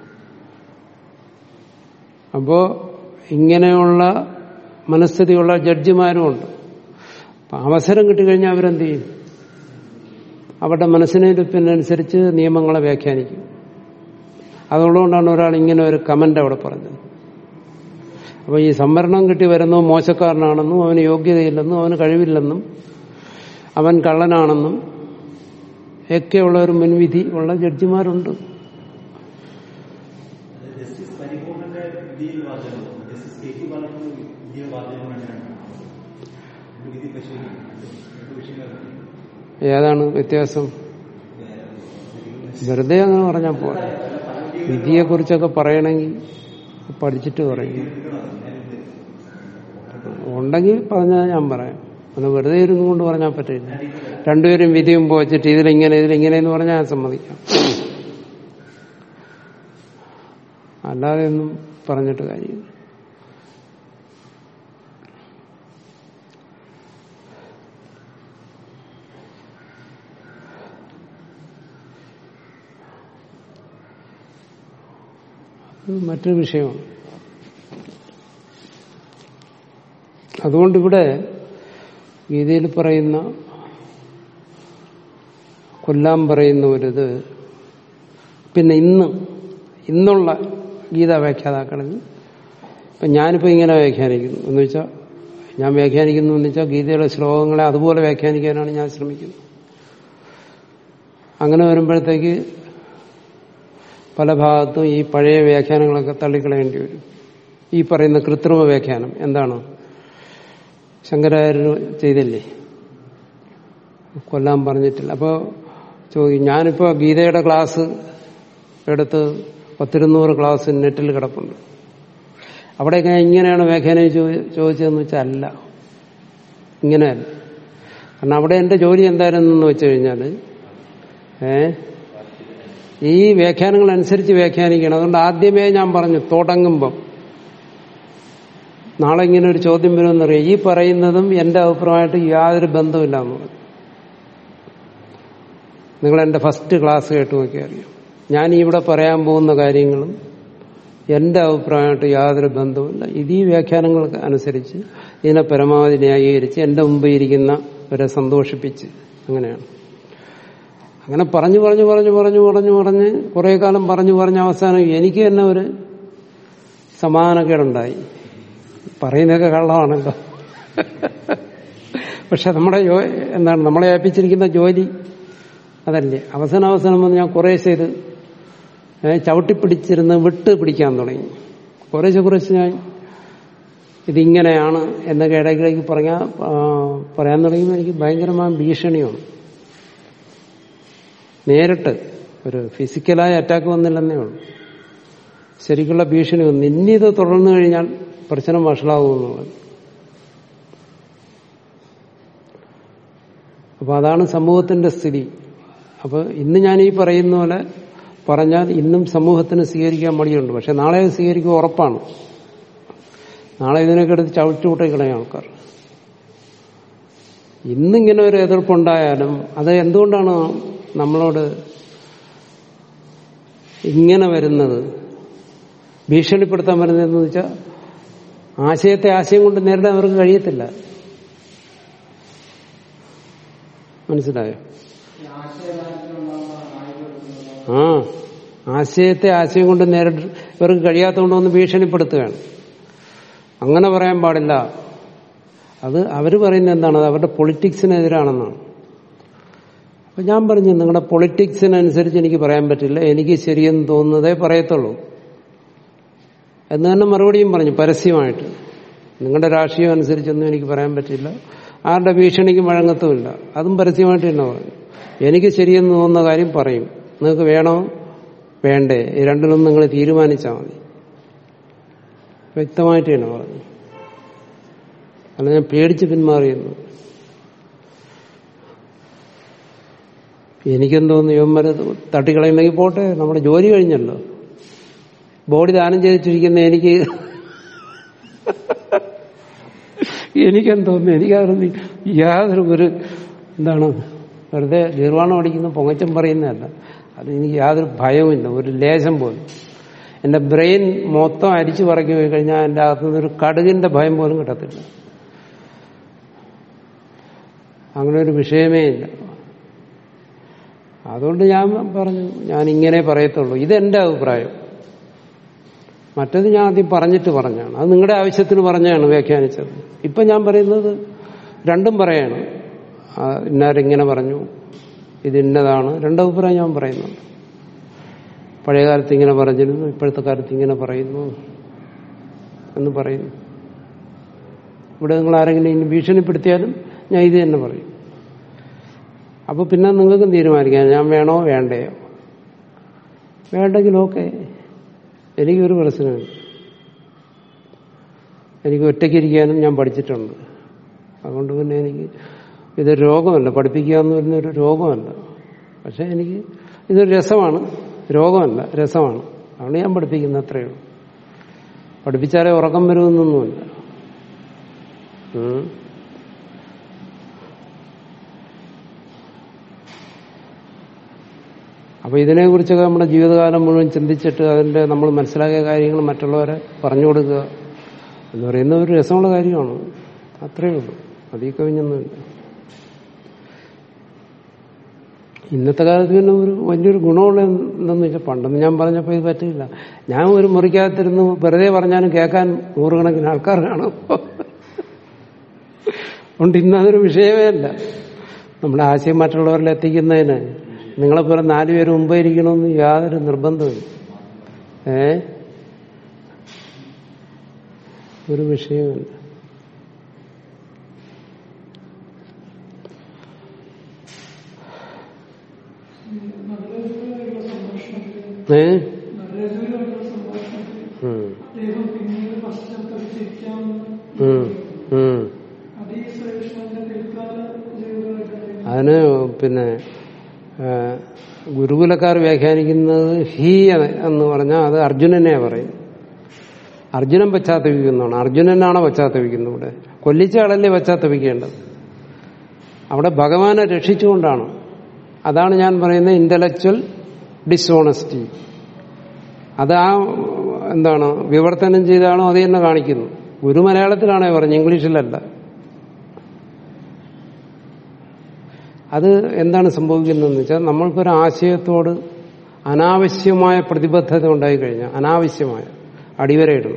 അപ്പോ ഇങ്ങനെയുള്ള മനസ്ഥിതിയുള്ള ജഡ്ജിമാരും ഉണ്ട് അപ്പൊ അവസരം കിട്ടിക്കഴിഞ്ഞാൽ അവരെന്ത് ചെയ്യും അവരുടെ മനസ്സിനിരിപ്പിനനുസരിച്ച് നിയമങ്ങളെ വ്യാഖ്യാനിക്കും അതുകൊണ്ടാണ് ഒരാൾ ഇങ്ങനെ ഒരു കമന്റ് അവിടെ പറഞ്ഞത് അപ്പൊ ഈ സംവരണം കിട്ടി വരുന്നു മോശക്കാരനാണെന്നും അവന് യോഗ്യതയില്ലെന്നും അവന് കഴിവില്ലെന്നും അവൻ കള്ളനാണെന്നും ഒക്കെയുള്ള ഒരു മുൻവിധി ഉള്ള ജഡ്ജിമാരുണ്ട് അത് ജസ്റ്റിസ് പരിപൂർണന്റെ വിധിയിൽ വാചകം ജസ്റ്റിസ് കെ ടി ബാലന്റെ വിധിയിൽ വാചകം വേണ്ടിയാണ് ഒരു വിധി പരിശോധിക്കും രണ്ട് വിഷയങ്ങൾ ഏതാണ് വ്യത്യാസം വെറുതെ അങ്ങനെ പറഞ്ഞാൽ പോരാ വിധിയെക്കുറിച്ചൊക്കെ പറയണമെങ്കിൽ പഠിച്ചിട്ട് പറയും ഉണ്ടെങ്കിൽ പറഞ്ഞാൽ ഞാൻ പറയാം അങ്ങനെ വെറുതെ ഇരുന്നു കൊണ്ട് പറഞ്ഞാൽ പറ്റില്ല രണ്ടുപേരും വിധിയും പോച്ചിട്ട് ഇതിലിങ്ങനെ ഇതിലിങ്ങനെ എന്ന് പറഞ്ഞാൽ ഞാൻ സമ്മതിക്കാം അല്ലാതെ ഒന്നും പറഞ്ഞിട്ട് കാര്യമില്ല അത് മറ്റൊരു വിഷയമാണ് അതുകൊണ്ടിവിടെ ഗീതയിൽ പറയുന്ന കൊല്ലാൻ പറയുന്ന ഒരിത് പിന്നെ ഇന്ന് ഇന്നുള്ള ഗീത വ്യാഖ്യാതാക്കളിൽ ഇപ്പം ഞാനിപ്പോൾ ഇങ്ങനെ വ്യാഖ്യാനിക്കുന്നു എന്ന് വെച്ചാൽ ഞാൻ വ്യാഖ്യാനിക്കുന്നു എന്ന് വെച്ചാൽ ഗീതയുടെ ശ്ലോകങ്ങളെ അതുപോലെ വ്യാഖ്യാനിക്കാനാണ് ഞാൻ ശ്രമിക്കുന്നത് അങ്ങനെ വരുമ്പോഴത്തേക്ക് പല ഭാഗത്തും ഈ പഴയ വ്യാഖ്യാനങ്ങളൊക്കെ തള്ളിക്കളയേണ്ടി വരും ഈ പറയുന്ന കൃത്രിമ വ്യാഖ്യാനം എന്താണ് ശങ്കരാചാര്യർ ചെയ്തില്ലേ കൊല്ലാൻ പറഞ്ഞിട്ടില്ല അപ്പോൾ ചോദിക്കും ഞാനിപ്പോൾ ഗീതയുടെ ക്ലാസ് എടുത്ത് പത്തിരുന്നൂറ് ക്ലാസ് നെറ്റിൽ കിടപ്പുണ്ട് അവിടെയൊക്കെ ഞാൻ ഇങ്ങനെയാണ് വ്യാഖ്യാനം ചോദി- ചോദിച്ചതെന്ന് വെച്ചാൽ അല്ല ഇങ്ങനെയല്ല കാരണം അവിടെ എന്റെ ജോലി എന്തായിരുന്നെന്ന് വെച്ച് കഴിഞ്ഞാൽ ഏ ഈ വ്യാഖ്യാനങ്ങൾ അനുസരിച്ച് വ്യാഖ്യാനിക്കണം അതുകൊണ്ട് ആദ്യമേ ഞാൻ പറഞ്ഞു തുടങ്ങുമ്പം നാളെ ഇങ്ങനെ ഒരു ചോദ്യം വരുമെന്നറിയാം ഈ പറയുന്നതും എന്റെ അഭിപ്രായമായിട്ട് യാതൊരു ബന്ധമില്ല എന്ന് പറഞ്ഞു നിങ്ങൾ എന്റെ ഫസ്റ്റ് ക്ലാസ് കേട്ട് നോക്കിയാൽ അറിയാം ഞാൻ ഇവിടെ പറയാൻ പോകുന്ന കാര്യങ്ങളും എന്റെ അഭിപ്രായമായിട്ട് യാതൊരു ബന്ധവുമില്ല ഇത് ഈ വ്യാഖ്യാനങ്ങൾക്ക് അനുസരിച്ച് ഇതിനെ പരമാവധി ന്യായീകരിച്ച് എന്റെ മുമ്പിൽ ഇരിക്കുന്നവരെ സന്തോഷിപ്പിച്ച് അങ്ങനെയാണ് അങ്ങനെ പറഞ്ഞു പറഞ്ഞു പറഞ്ഞു പറഞ്ഞു പറഞ്ഞു പറഞ്ഞ് കുറെ കാലം പറഞ്ഞു പറഞ്ഞ അവസാനം എനിക്ക് തന്നെ ഒരു സമാധാനക്കേടുണ്ടായി പറയുന്നതൊക്കെ കള്ളമാണല്ലോ പക്ഷെ നമ്മുടെ ജോ- എന്താണ് നമ്മളെ ഏൽപ്പിച്ചിരിക്കുന്ന ജോലി അതല്ലേ അവസാനം അവസാനം വന്ന് ഞാൻ കുറേശ്ശെ ഇത് ഏ, ചവിട്ടിപ്പിടിച്ചിരുന്ന് വിട്ട് പിടിക്കാൻ തുടങ്ങി കുറേശ്ശെ കുറേശ്ശെ ഞാൻ ഇതിങ്ങനെയാണ് എന്നൊക്കെ ഇടയ്ക്കിടയ്ക്ക് പറയാ ആ, പറയാൻ തുടങ്ങിയപ്പോൾ എനിക്ക് ഭയങ്കരമായ ഭീഷണിയാണ് നേരിട്ട് ഒരു ഫിസിക്കലായ അറ്റാക്ക് വന്നില്ലെന്നേ ഉള്ളൂ ശരിക്കുള്ള ഭീഷണി വന്നു ഇനി ഇത് തുടർന്നു കഴിഞ്ഞാൽ പ്രശ്നം വഷളാവുമെന്നുള്ളത് അപ്പൊ അതാണ് സമൂഹത്തിന്റെ സ്ഥിതി അപ്പൊ ഇന്ന് ഞാൻ ഈ പറയുന്ന പോലെ പറഞ്ഞാൽ ഇന്നും സമൂഹത്തിന് സ്വീകരിക്കാൻ മടിയുണ്ട് പക്ഷെ നാളെ അത് സ്വീകരിക്കുക ഉറപ്പാണ് നാളെ ഇതിനൊക്കെ എടുത്ത് ചവിട്ടി കൂട്ടിക്കളയും ആൾക്കാർ ഇന്നിങ്ങനെ ഒരു എതിർപ്പുണ്ടായാലും അത് എന്തുകൊണ്ടാണ് നമ്മളോട് ഇങ്ങനെ വരുന്നത് ഭീഷണിപ്പെടുത്താൻ വരുന്നതെന്ന് വെച്ചാൽ ആശയത്തെ ആശയം കൊണ്ട് നേരിടാൻ അവർക്ക് കഴിയത്തില്ല മനസ്സിലായോ ആ ആശയത്തെ ആശയം കൊണ്ട് നേരിട്ട് ഇവർക്ക് കഴിയാത്തതുകൊണ്ട് ഒന്ന് ഭീഷണിപ്പെടുത്തുകയാണ് അങ്ങനെ പറയാൻ പാടില്ല അത് അവർ പറയുന്നത് എന്താണ് അത് അവരുടെ പൊളിറ്റിക്സിനെതിരാണെന്നാണ് അപ്പൊ ഞാൻ പറഞ്ഞു നിങ്ങളുടെ പൊളിറ്റിക്സിനനുസരിച്ച് എനിക്ക് പറയാൻ പറ്റില്ല എനിക്ക് ശരിയെന്ന് തോന്നുന്നതേ പറയത്തുള്ളൂ എന്ന് തന്നെ മറുപടിയും പറഞ്ഞു പരസ്യമായിട്ട് നിങ്ങളുടെ രാഷ്ട്രീയം അനുസരിച്ചൊന്നും എനിക്ക് പറയാൻ പറ്റില്ല ആരുടെ ഭീഷണിക്കും വഴങ്ങത്തുമില്ല അതും പരസ്യമായിട്ട് തന്നെ പറഞ്ഞു എനിക്ക് ശരിയെന്ന് തോന്നുന്ന കാര്യം പറയും നിങ്ങൾക്ക് വേണോ വേണ്ടേ ഈ രണ്ടിലൊന്നും നിങ്ങൾ തീരുമാനിച്ചാൽ മതി വ്യക്തമായിട്ട് തന്നെ പറഞ്ഞു അല്ല ഞാൻ പേടിച്ച് പിന്മാറിയെന്നു എനിക്കെന്തോന്നു യുവന്മാരെ തട്ടിക്കളയുന്നെങ്കിൽ പോട്ടെ നമ്മുടെ ജോലി കഴിഞ്ഞല്ലോ ബോഡി ദാനം ചെയ്തിട്ടിരിക്കുന്ന എനിക്ക് എനിക്കെന്തോന്നു എനിക്കതൊന്നും യാതൊരു ഒരു എന്താണ് വെറുതെ നിർവ്വാണം അടിക്കുന്ന പൊങ്ങച്ചം പറയുന്നതല്ല അത് എനിക്ക് യാതൊരു ഭയവുമില്ല ഒരു ലേശം പോലും എന്റെ ബ്രെയിൻ മൊത്തം അരിച്ചു പറക്കി പോയി കഴിഞ്ഞാൽ എൻ്റെ അകത്തുനിന്ന് ഒരു കടുകിന്റെ ഭയം പോലും കിട്ടത്തില്ല അങ്ങനെ ഒരു വിഷയമേ ഇല്ല അതുകൊണ്ട് ഞാൻ പറഞ്ഞു ഞാൻ ഇങ്ങനെ പറയത്തുള്ളൂ ഇതെന്റെ അഭിപ്രായം മറ്റത് ഞാൻ ആദ്യം പറഞ്ഞിട്ട് പറഞ്ഞാണ് അത് നിങ്ങളുടെ ആവശ്യത്തിന് പറഞ്ഞാണ് വ്യാഖ്യാനിച്ചത് ഇപ്പൊ ഞാൻ പറയുന്നത് രണ്ടും പറയാണ് ആ, ഇന്നാരിങ്ങനെ പറഞ്ഞു ഇത് ഇന്നതാണ് രണ്ടഭിപ്രായം ഞാൻ പറയുന്നുണ്ട് പഴയ കാലത്ത് ഇങ്ങനെ പറഞ്ഞിരുന്നു ഇപ്പോഴത്തെ കാലത്ത് ഇങ്ങനെ പറയുന്നു എന്ന് പറയുന്നു ഇവിടെ നിങ്ങൾ ആരെങ്കിലും ഇനി ഭീഷണിപ്പെടുത്തിയാലും ഞാൻ ഇത് തന്നെ പറയും അപ്പൊ പിന്നെ നിങ്ങൾക്കും തീരുമാനിക്കാം ഞാൻ വേണോ വേണ്ടയോ വേണ്ടെങ്കിൽ ഓക്കെ എനിക്കൊരു പ്രശ്നമില്ല എനിക്ക് ഒറ്റയ്ക്കിരിക്കാനും ഞാൻ പഠിച്ചിട്ടുണ്ട് അതുകൊണ്ട് പിന്നെ എനിക്ക് ഇതൊരു രോഗമല്ല പഠിപ്പിക്കുക എന്ന് പറയുന്ന ഒരു രോഗമല്ല പക്ഷെ എനിക്ക് ഇതൊരു രസമാണ് രോഗമല്ല രസമാണ് അതാണ് ഞാൻ പഠിപ്പിക്കുന്നത് അത്രയേ ഉള്ളൂ പഠിപ്പിച്ചാലേ ഉറക്കം വരുമെന്നൊന്നുമില്ല ഉം. അപ്പൊ ഇതിനെക്കുറിച്ചൊക്കെ നമ്മുടെ ജീവിതകാലം മുഴുവൻ ചിന്തിച്ചിട്ട് അതിന്റെ നമ്മൾ മനസ്സിലാക്കിയ കാര്യങ്ങൾ മറ്റുള്ളവരെ പറഞ്ഞു കൊടുക്കുക എന്ന് പറയുന്ന ഒരു രസമുള്ള കാര്യമാണ് അത്രയേ ഉള്ളൂ അതീ കവിഞ്ഞൊന്നുമില്ല ഇന്നത്തെ കാലത്ത് പിന്നെ ഒരു വലിയൊരു ഗുണമുള്ള എന്തെന്ന് വെച്ചാൽ പണ്ടെന്ന് ഞാൻ പറഞ്ഞപ്പോൾ ഇത് പറ്റില്ല ഞാൻ ഒരു മുറിക്കകത്തിരുന്ന് വെറുതെ പറഞ്ഞാലും കേൾക്കാൻ നൂറുകണക്കിന് ആൾക്കാർ കാണും അതുകൊണ്ട് ഇന്നതൊരു വിഷയമേ അല്ല നമ്മുടെ ആശയം മറ്റുള്ളവരിൽ എത്തിക്കുന്നതിന് നിങ്ങളെപ്പോലെ നാലുപേര് മുമ്പേ ഇരിക്കണമെന്ന് യാതൊരു നിർബന്ധമില്ല ഏ ഒരു വിഷയമില്ല നല്ലൊരു സംഭാഷണത്തിൽ ഏ നല്ലൊരു സംഭാഷണത്തിൽ ഉം. അദ്ദേഹം പിന്നീട് പശ്ചാത്തലിച്ചിരിക്കാമെന്ന് ഉം. ഉം. അത് ഈ ശ്രീകൃഷ്ണന്റെ പിൽക്കാല ജീവിതമായിട്ട് അതിന് പിന്നെ ആ, ഗുരുകുലക്കാർ വ്യാഖ്യാനിക്കുന്നത് ഹി എന്ന് പറഞ്ഞാൽ അത് അർജുനനെ പറയും അർജുനൻ പശ്ചാത്തപിക്കുന്നതാണ് അർജുനനാണ് പശ്ചാത്തപിക്കുന്നത് ഇവിടെ കൊല്ലിച്ച ആളല്ലേ പശ്ചാത്തപിക്കേണ്ടത് അവിടെ ഭഗവാനെ രക്ഷിച്ചുകൊണ്ടാണ് അതാണ് ഞാൻ പറയുന്നത് ഇന്റലക്ച്വൽ ഡിസോണസ്റ്റി അത് ആ എന്താണ് വിവർത്തനം ചെയ്താണോ അത് തന്നെ കാണിക്കുന്നു ഗുരു മലയാളത്തിലാണേ പറഞ്ഞു ഇംഗ്ലീഷിലല്ല അത് എന്താണ് സംഭവിക്കുന്നതെന്ന് വെച്ചാൽ നമ്മൾക്കൊരു ആശയത്തോട് അനാവശ്യമായ പ്രതിബദ്ധത ഉണ്ടായിക്കഴിഞ്ഞാൽ അനാവശ്യമായ അടിവരയിടണം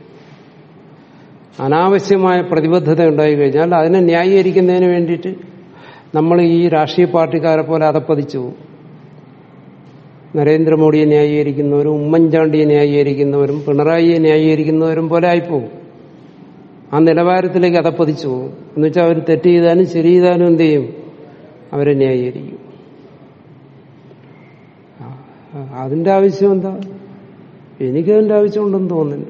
അനാവശ്യമായ പ്രതിബദ്ധത ഉണ്ടായിക്കഴിഞ്ഞാൽ അതിനെ ന്യായീകരിക്കുന്നതിന് വേണ്ടിയിട്ട് നമ്മൾ ഈ രാഷ്ട്രീയ പാർട്ടിക്കാരെ പോലെ അതപ്പതിച്ചു പോകും നരേന്ദ്രമോദിയെ ന്യായീകരിക്കുന്നവരും ഉമ്മൻചാണ്ടിയെ ന്യായീകരിക്കുന്നവരും പിണറായിയെ ന്യായീകരിക്കുന്നവരും പോലെ ആയിപ്പോകും ആ നിലവാരത്തിലേക്ക് അതപ്പതിച്ചു പോകും എന്ന് വെച്ചാൽ അവർ തെറ്റ് ചെയ്താലും ശരി ചെയ്താലും എന്ത് ചെയ്യും അവരെ ന്യായീകരിക്കും ആ, അതിന്റെ ആവശ്യം എന്താ എനിക്കതിന്റെ ആവശ്യമുണ്ടെന്ന് തോന്നുന്നില്ല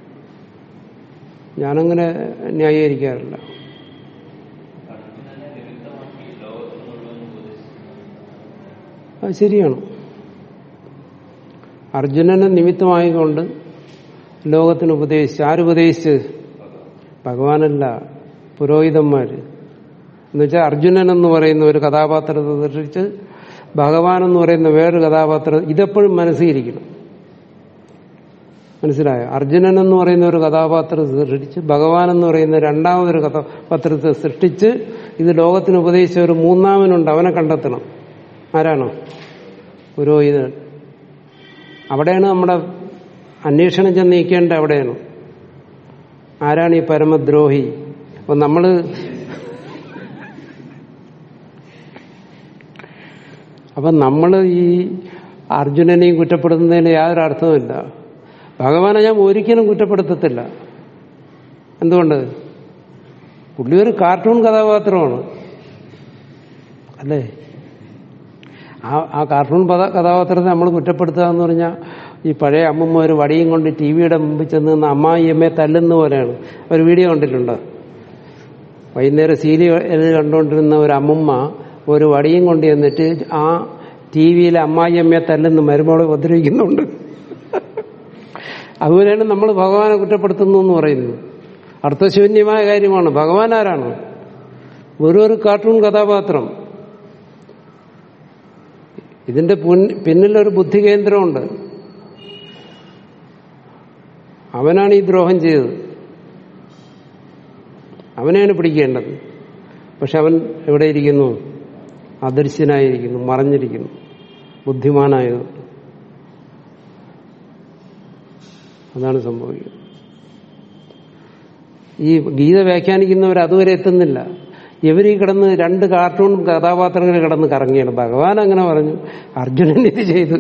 ഞാനങ്ങനെ ന്യായീകരിക്കാറില്ല അത് ശരിയാണ് അർജുനനെ നിമിത്തമായിക്കൊണ്ട് ലോകത്തിന് ഉപദേശിച്ച് ആരുപദേശിച്ച് ഭഗവാനല്ല പുരോഹിതന്മാര് എന്നുവെച്ചാൽ അർജുനൻ എന്ന് പറയുന്ന ഒരു കഥാപാത്രത്തെ സൃഷ്ടിച്ച് ഭഗവാൻ എന്ന് പറയുന്ന വേറൊരു കഥാപാത്രം ഇതെപ്പോഴും മനസ്സിലിരിക്കണം മനസ്സിലായോ അർജുനൻ എന്ന് പറയുന്ന ഒരു കഥാപാത്രത്തെ സൃഷ്ടിച്ച് ഭഗവാൻ എന്ന് പറയുന്ന രണ്ടാമതൊരു കഥാപാത്രത്തെ സൃഷ്ടിച്ച് ഇത് ലോകത്തിന് ഉപദേശിച്ച ഒരു മൂന്നാമനുണ്ട് അവനെ കണ്ടെത്തണം ആരാണോ പുരോഹിതൻ അവിടെയാണ് നമ്മുടെ അന്വേഷണം ചെന്ന് നീക്കേണ്ട അവിടെയാണ് ആരാണ് ഈ പരമദ്രോഹി അപ്പൊ നമ്മള് അപ്പൊ നമ്മൾ ഈ അർജുനനെയും കുറ്റപ്പെടുത്തുന്നതിന് യാതൊരു അർത്ഥമില്ല ഭഗവാനെ ഞാൻ ഒരിക്കലും കുറ്റപ്പെടുത്തത്തില്ല എന്തുകൊണ്ട് പുള്ളി ഒരു കാർട്ടൂൺ കഥാപാത്രമാണ് അല്ലേ ആ ആ കാർട്ടൂൺ പദ കഥാപാത്രത്തെ നമ്മൾ കുറ്റപ്പെടുത്തുക എന്ന് പറഞ്ഞാൽ ഈ പഴയ അമ്മമ്മ ഒരു വടിയും കൊണ്ട് ടി വിയുടെ മുമ്പിൽ ചെന്ന് നിന്ന് അമ്മായി അമ്മയെ തല്ലുന്ന പോലെയാണ് ഒരു വീഡിയോ കണ്ടിട്ടുണ്ടോ വൈകുന്നേരം സീരിയൽ കണ്ടുകൊണ്ടിരുന്ന ഒരു അമ്മമ്മ ഒരു വടിയും കൊണ്ട് ചെന്നിട്ട് ആ ടി വിയിലെ അമ്മായി അമ്മയെ തല്ലുന്ന മരുമോളെ ഉപദ്രവിക്കുന്നുണ്ട് അതുപോലെയാണ് നമ്മൾ ഭഗവാനെ കുറ്റപ്പെടുത്തുന്നു എന്ന് പറയുന്നത് അർത്ഥശൂന്യമായ കാര്യമാണ് ഭഗവാൻ ആരാണ് വെറും ഒരു കാർട്ടൂൺ കഥാപാത്രം ഇതിന്റെ പുൻ- പിന്നിലൊരു ബുദ്ധി കേന്ദ്രമുണ്ട് അവനാണ് ഈ ദ്രോഹം ചെയ്തത് അവനെയാണ് പിടിക്കേണ്ടത് പക്ഷെ അവൻ എവിടെ ഇരിക്കുന്നു അദൃശ്യനായിരിക്കുന്നു മറഞ്ഞിരിക്കുന്നു ബുദ്ധിമാനായത് അതാണ് സംഭവിക്കുന്നത് ഈ ഗീത വ്യാഖ്യാനിക്കുന്നവർ അതുവരെ എത്തുന്നില്ല ഇവർ ഈ കിടന്ന് രണ്ട് കാർട്ടൂൺ കഥാപാത്രങ്ങൾ കിടന്ന് കറങ്ങിയാണ് ഭഗവാൻ അങ്ങനെ പറഞ്ഞു അർജുനൻ ഇത് ചെയ്തു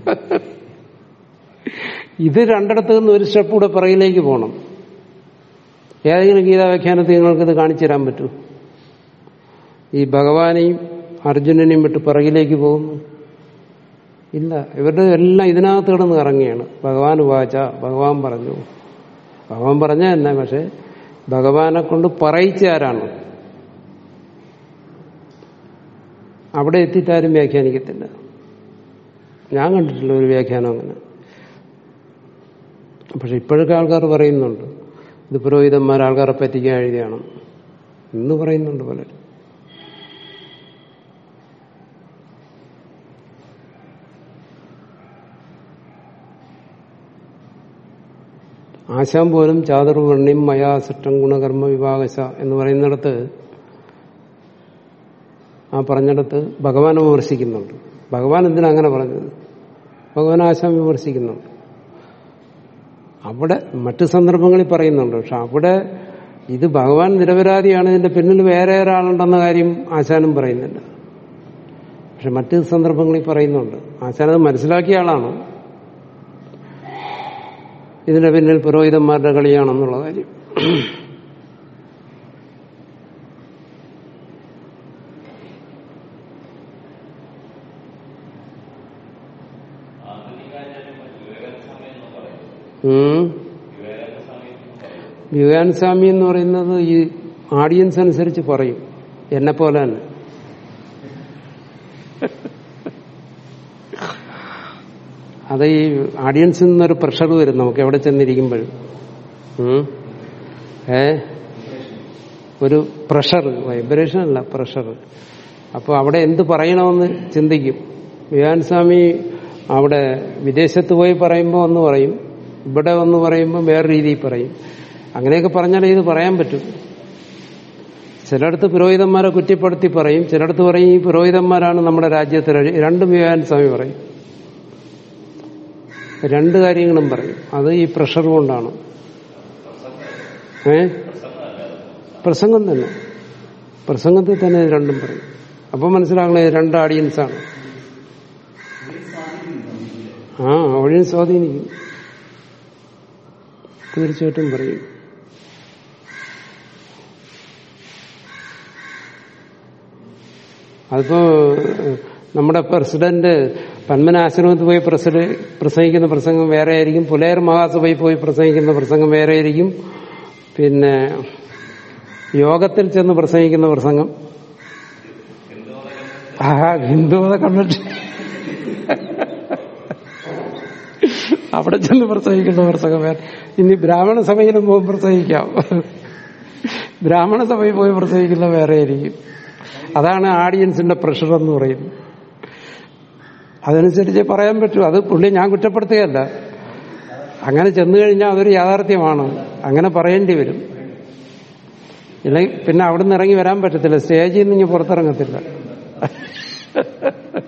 ഇത് രണ്ടിടത്തു നിന്ന് ഒരു സ്റ്റെപ്പ് കൂടെ പിറകിലേക്ക് പോകണം ഏതെങ്കിലും ഗീതാ വ്യാഖ്യാനത്തിൽ നിങ്ങൾക്കിത് കാണിച്ചു തരാൻ പറ്റൂ ഈ ഭഗവാനെയും അർജുനനെയും വിട്ട് പിറകിലേക്ക് പോകുന്നു ഇല്ല ഇവരുടെ എല്ലാം ഇതിനകത്ത് കിടന്ന് ഇറങ്ങിയാണ് ഭഗവാൻ വാച ഭഗവാൻ പറഞ്ഞു ഭഗവാൻ പറഞ്ഞ തന്നെ പക്ഷെ ഭഗവാനെ കൊണ്ട് പറയിച്ച ആരാണ് അവിടെ എത്തിയിട്ടാരും വ്യാഖ്യാനിക്കത്തില്ല ഞാൻ കണ്ടിട്ടില്ല ഒരു വ്യാഖ്യാനം അങ്ങനെ പക്ഷെ ഇപ്പോഴൊക്കെ ആൾക്കാർ പറയുന്നുണ്ട് ഇത് പുരോഹിതന്മാർ ആൾക്കാരെ പറ്റിക്കാൻ എഴുതിയാണ് ഇന്ന് പറയുന്നുണ്ട് പലരും ആശാൻ പോലും ചാതുർവർണ്ണിയും മയാസട്ടം ഗുണകർമ്മ വിഭാഗശ എന്ന് പറയുന്നിടത്ത് ആ പറഞ്ഞിടത്ത് ഭഗവാൻ വിമർശിക്കുന്നുണ്ട് ഭഗവാൻ എന്തിനാ അങ്ങനെ പറഞ്ഞത് ഭഗവാൻ ആശാൻ വിമർശിക്കുന്നുണ്ട് അവിടെ മറ്റു സന്ദർഭങ്ങളിൽ പറയുന്നുണ്ട് പക്ഷെ അവിടെ ഇത് ഭഗവാൻ നിരപരാധിയാണ് ഇതിന്റെ പിന്നിൽ വേറെ ഒരാളുണ്ടെന്ന കാര്യം ആശാനും പറയുന്നില്ല പക്ഷെ മറ്റു സന്ദർഭങ്ങളിൽ പറയുന്നുണ്ട് ആശാനത് മനസ്സിലാക്കിയ ആളാണ് ഇതിന്റെ പിന്നിൽ പുരോഹിതന്മാരുടെ കളിയാണെന്നുള്ള കാര്യം ഉം. വിവേകാനന്ദ സ്വാമി എന്ന് പറയുന്നത് ഈ ആഡിയൻസ് അനുസരിച്ച് പറയും എന്നെ പോലെ തന്നെ അത് ഈ ആഡിയൻസിൽ നിന്നൊരു പ്രഷർ വരും നമുക്ക് എവിടെ ചെന്നിരിക്കുമ്പോഴും ഉം. ഏ ഒരു പ്രഷർ വൈബ്രേഷൻ അല്ല പ്രഷർ അപ്പോൾ അവിടെ എന്ത് പറയണമെന്ന് ചിന്തിക്കും വിവേകാനന്ദ സ്വാമി അവിടെ വിദേശത്ത് പോയി പറയുമ്പോൾ ഒന്ന് പറയും ഇവിടെ ഒന്ന് പറയുമ്പോൾ വേറെ രീതിയിൽ പറയും അങ്ങനെയൊക്കെ പറഞ്ഞാലേ ഇത് പറയാൻ പറ്റും ചിലയിടത്ത് പുരോഹിതന്മാരെ കുറ്റപ്പെടുത്തി പറയും ചിലയിടത്ത് പറയും ഈ പുരോഹിതന്മാരാണ് നമ്മുടെ രാജ്യത്തിൽ രണ്ടും വിവേകാനന്ദ സ്വാമി പറയും രണ്ട് കാര്യങ്ങളും പറയും അത് ഈ പ്രഷർ കൊണ്ടാണ് ഏ പ്രസംഗം തന്നെ പ്രസംഗത്തിൽ തന്നെ ഇത് രണ്ടും പറയും അപ്പൊ മനസ്സിലാക്കണേ ഇത് രണ്ട് ഓഡിയൻസാണ് ആ ഓഡിയൻസ് സ്വാധീനിക്കും തീർച്ചയായിട്ടും പറയും അതിപ്പോ ഏഹ്, നമ്മുടെ പ്രസിഡന്റ് പന്മനാശ്രമത്തിൽ പോയി പ്രസിഡ പ്രസംഗിക്കുന്ന പ്രസംഗം വേറെ ആയിരിക്കും പുലയർ മഹാസഭയിൽ പോയി പ്രസംഗിക്കുന്ന പ്രസംഗം വേറെ ആയിരിക്കും പിന്നെ യോഗത്തിൽ ചെന്ന് പ്രസംഗിക്കുന്ന പ്രസംഗം ആ ഹിന്ദുമത കണ്ടിട്ട് അവിടെ ചെന്ന് പ്രസംഗിക്കുന്ന പ്രസംഗം വേറെ ഇനി ബ്രാഹ്മണ സഭയിലും പോയി പ്രസംഗിക്കാം ബ്രാഹ്മണ സഭയിൽ പോയി പ്രസംഗിക്കുന്ന വേറെ ആയിരിക്കും അതാണ് ആഡിയൻസിന്റെ പ്രഷർ എന്ന് പറയുന്നത് അതനുസരിച്ച് പറയാൻ പറ്റൂ അത് പുള്ളി ഞാൻ കുറ്റപ്പെടുത്തുകയല്ല അങ്ങനെ ചെന്നു കഴിഞ്ഞാൽ അതൊരു യാഥാർത്ഥ്യമാണ് അങ്ങനെ പറയേണ്ടി വരും ഇല്ലെങ്കിൽ പിന്നെ അവിടുന്ന് ഇറങ്ങി വരാൻ പറ്റത്തില്ല സ്റ്റേജിൽ നിന്ന് ഇനി പുറത്തിറങ്ങത്തില്ല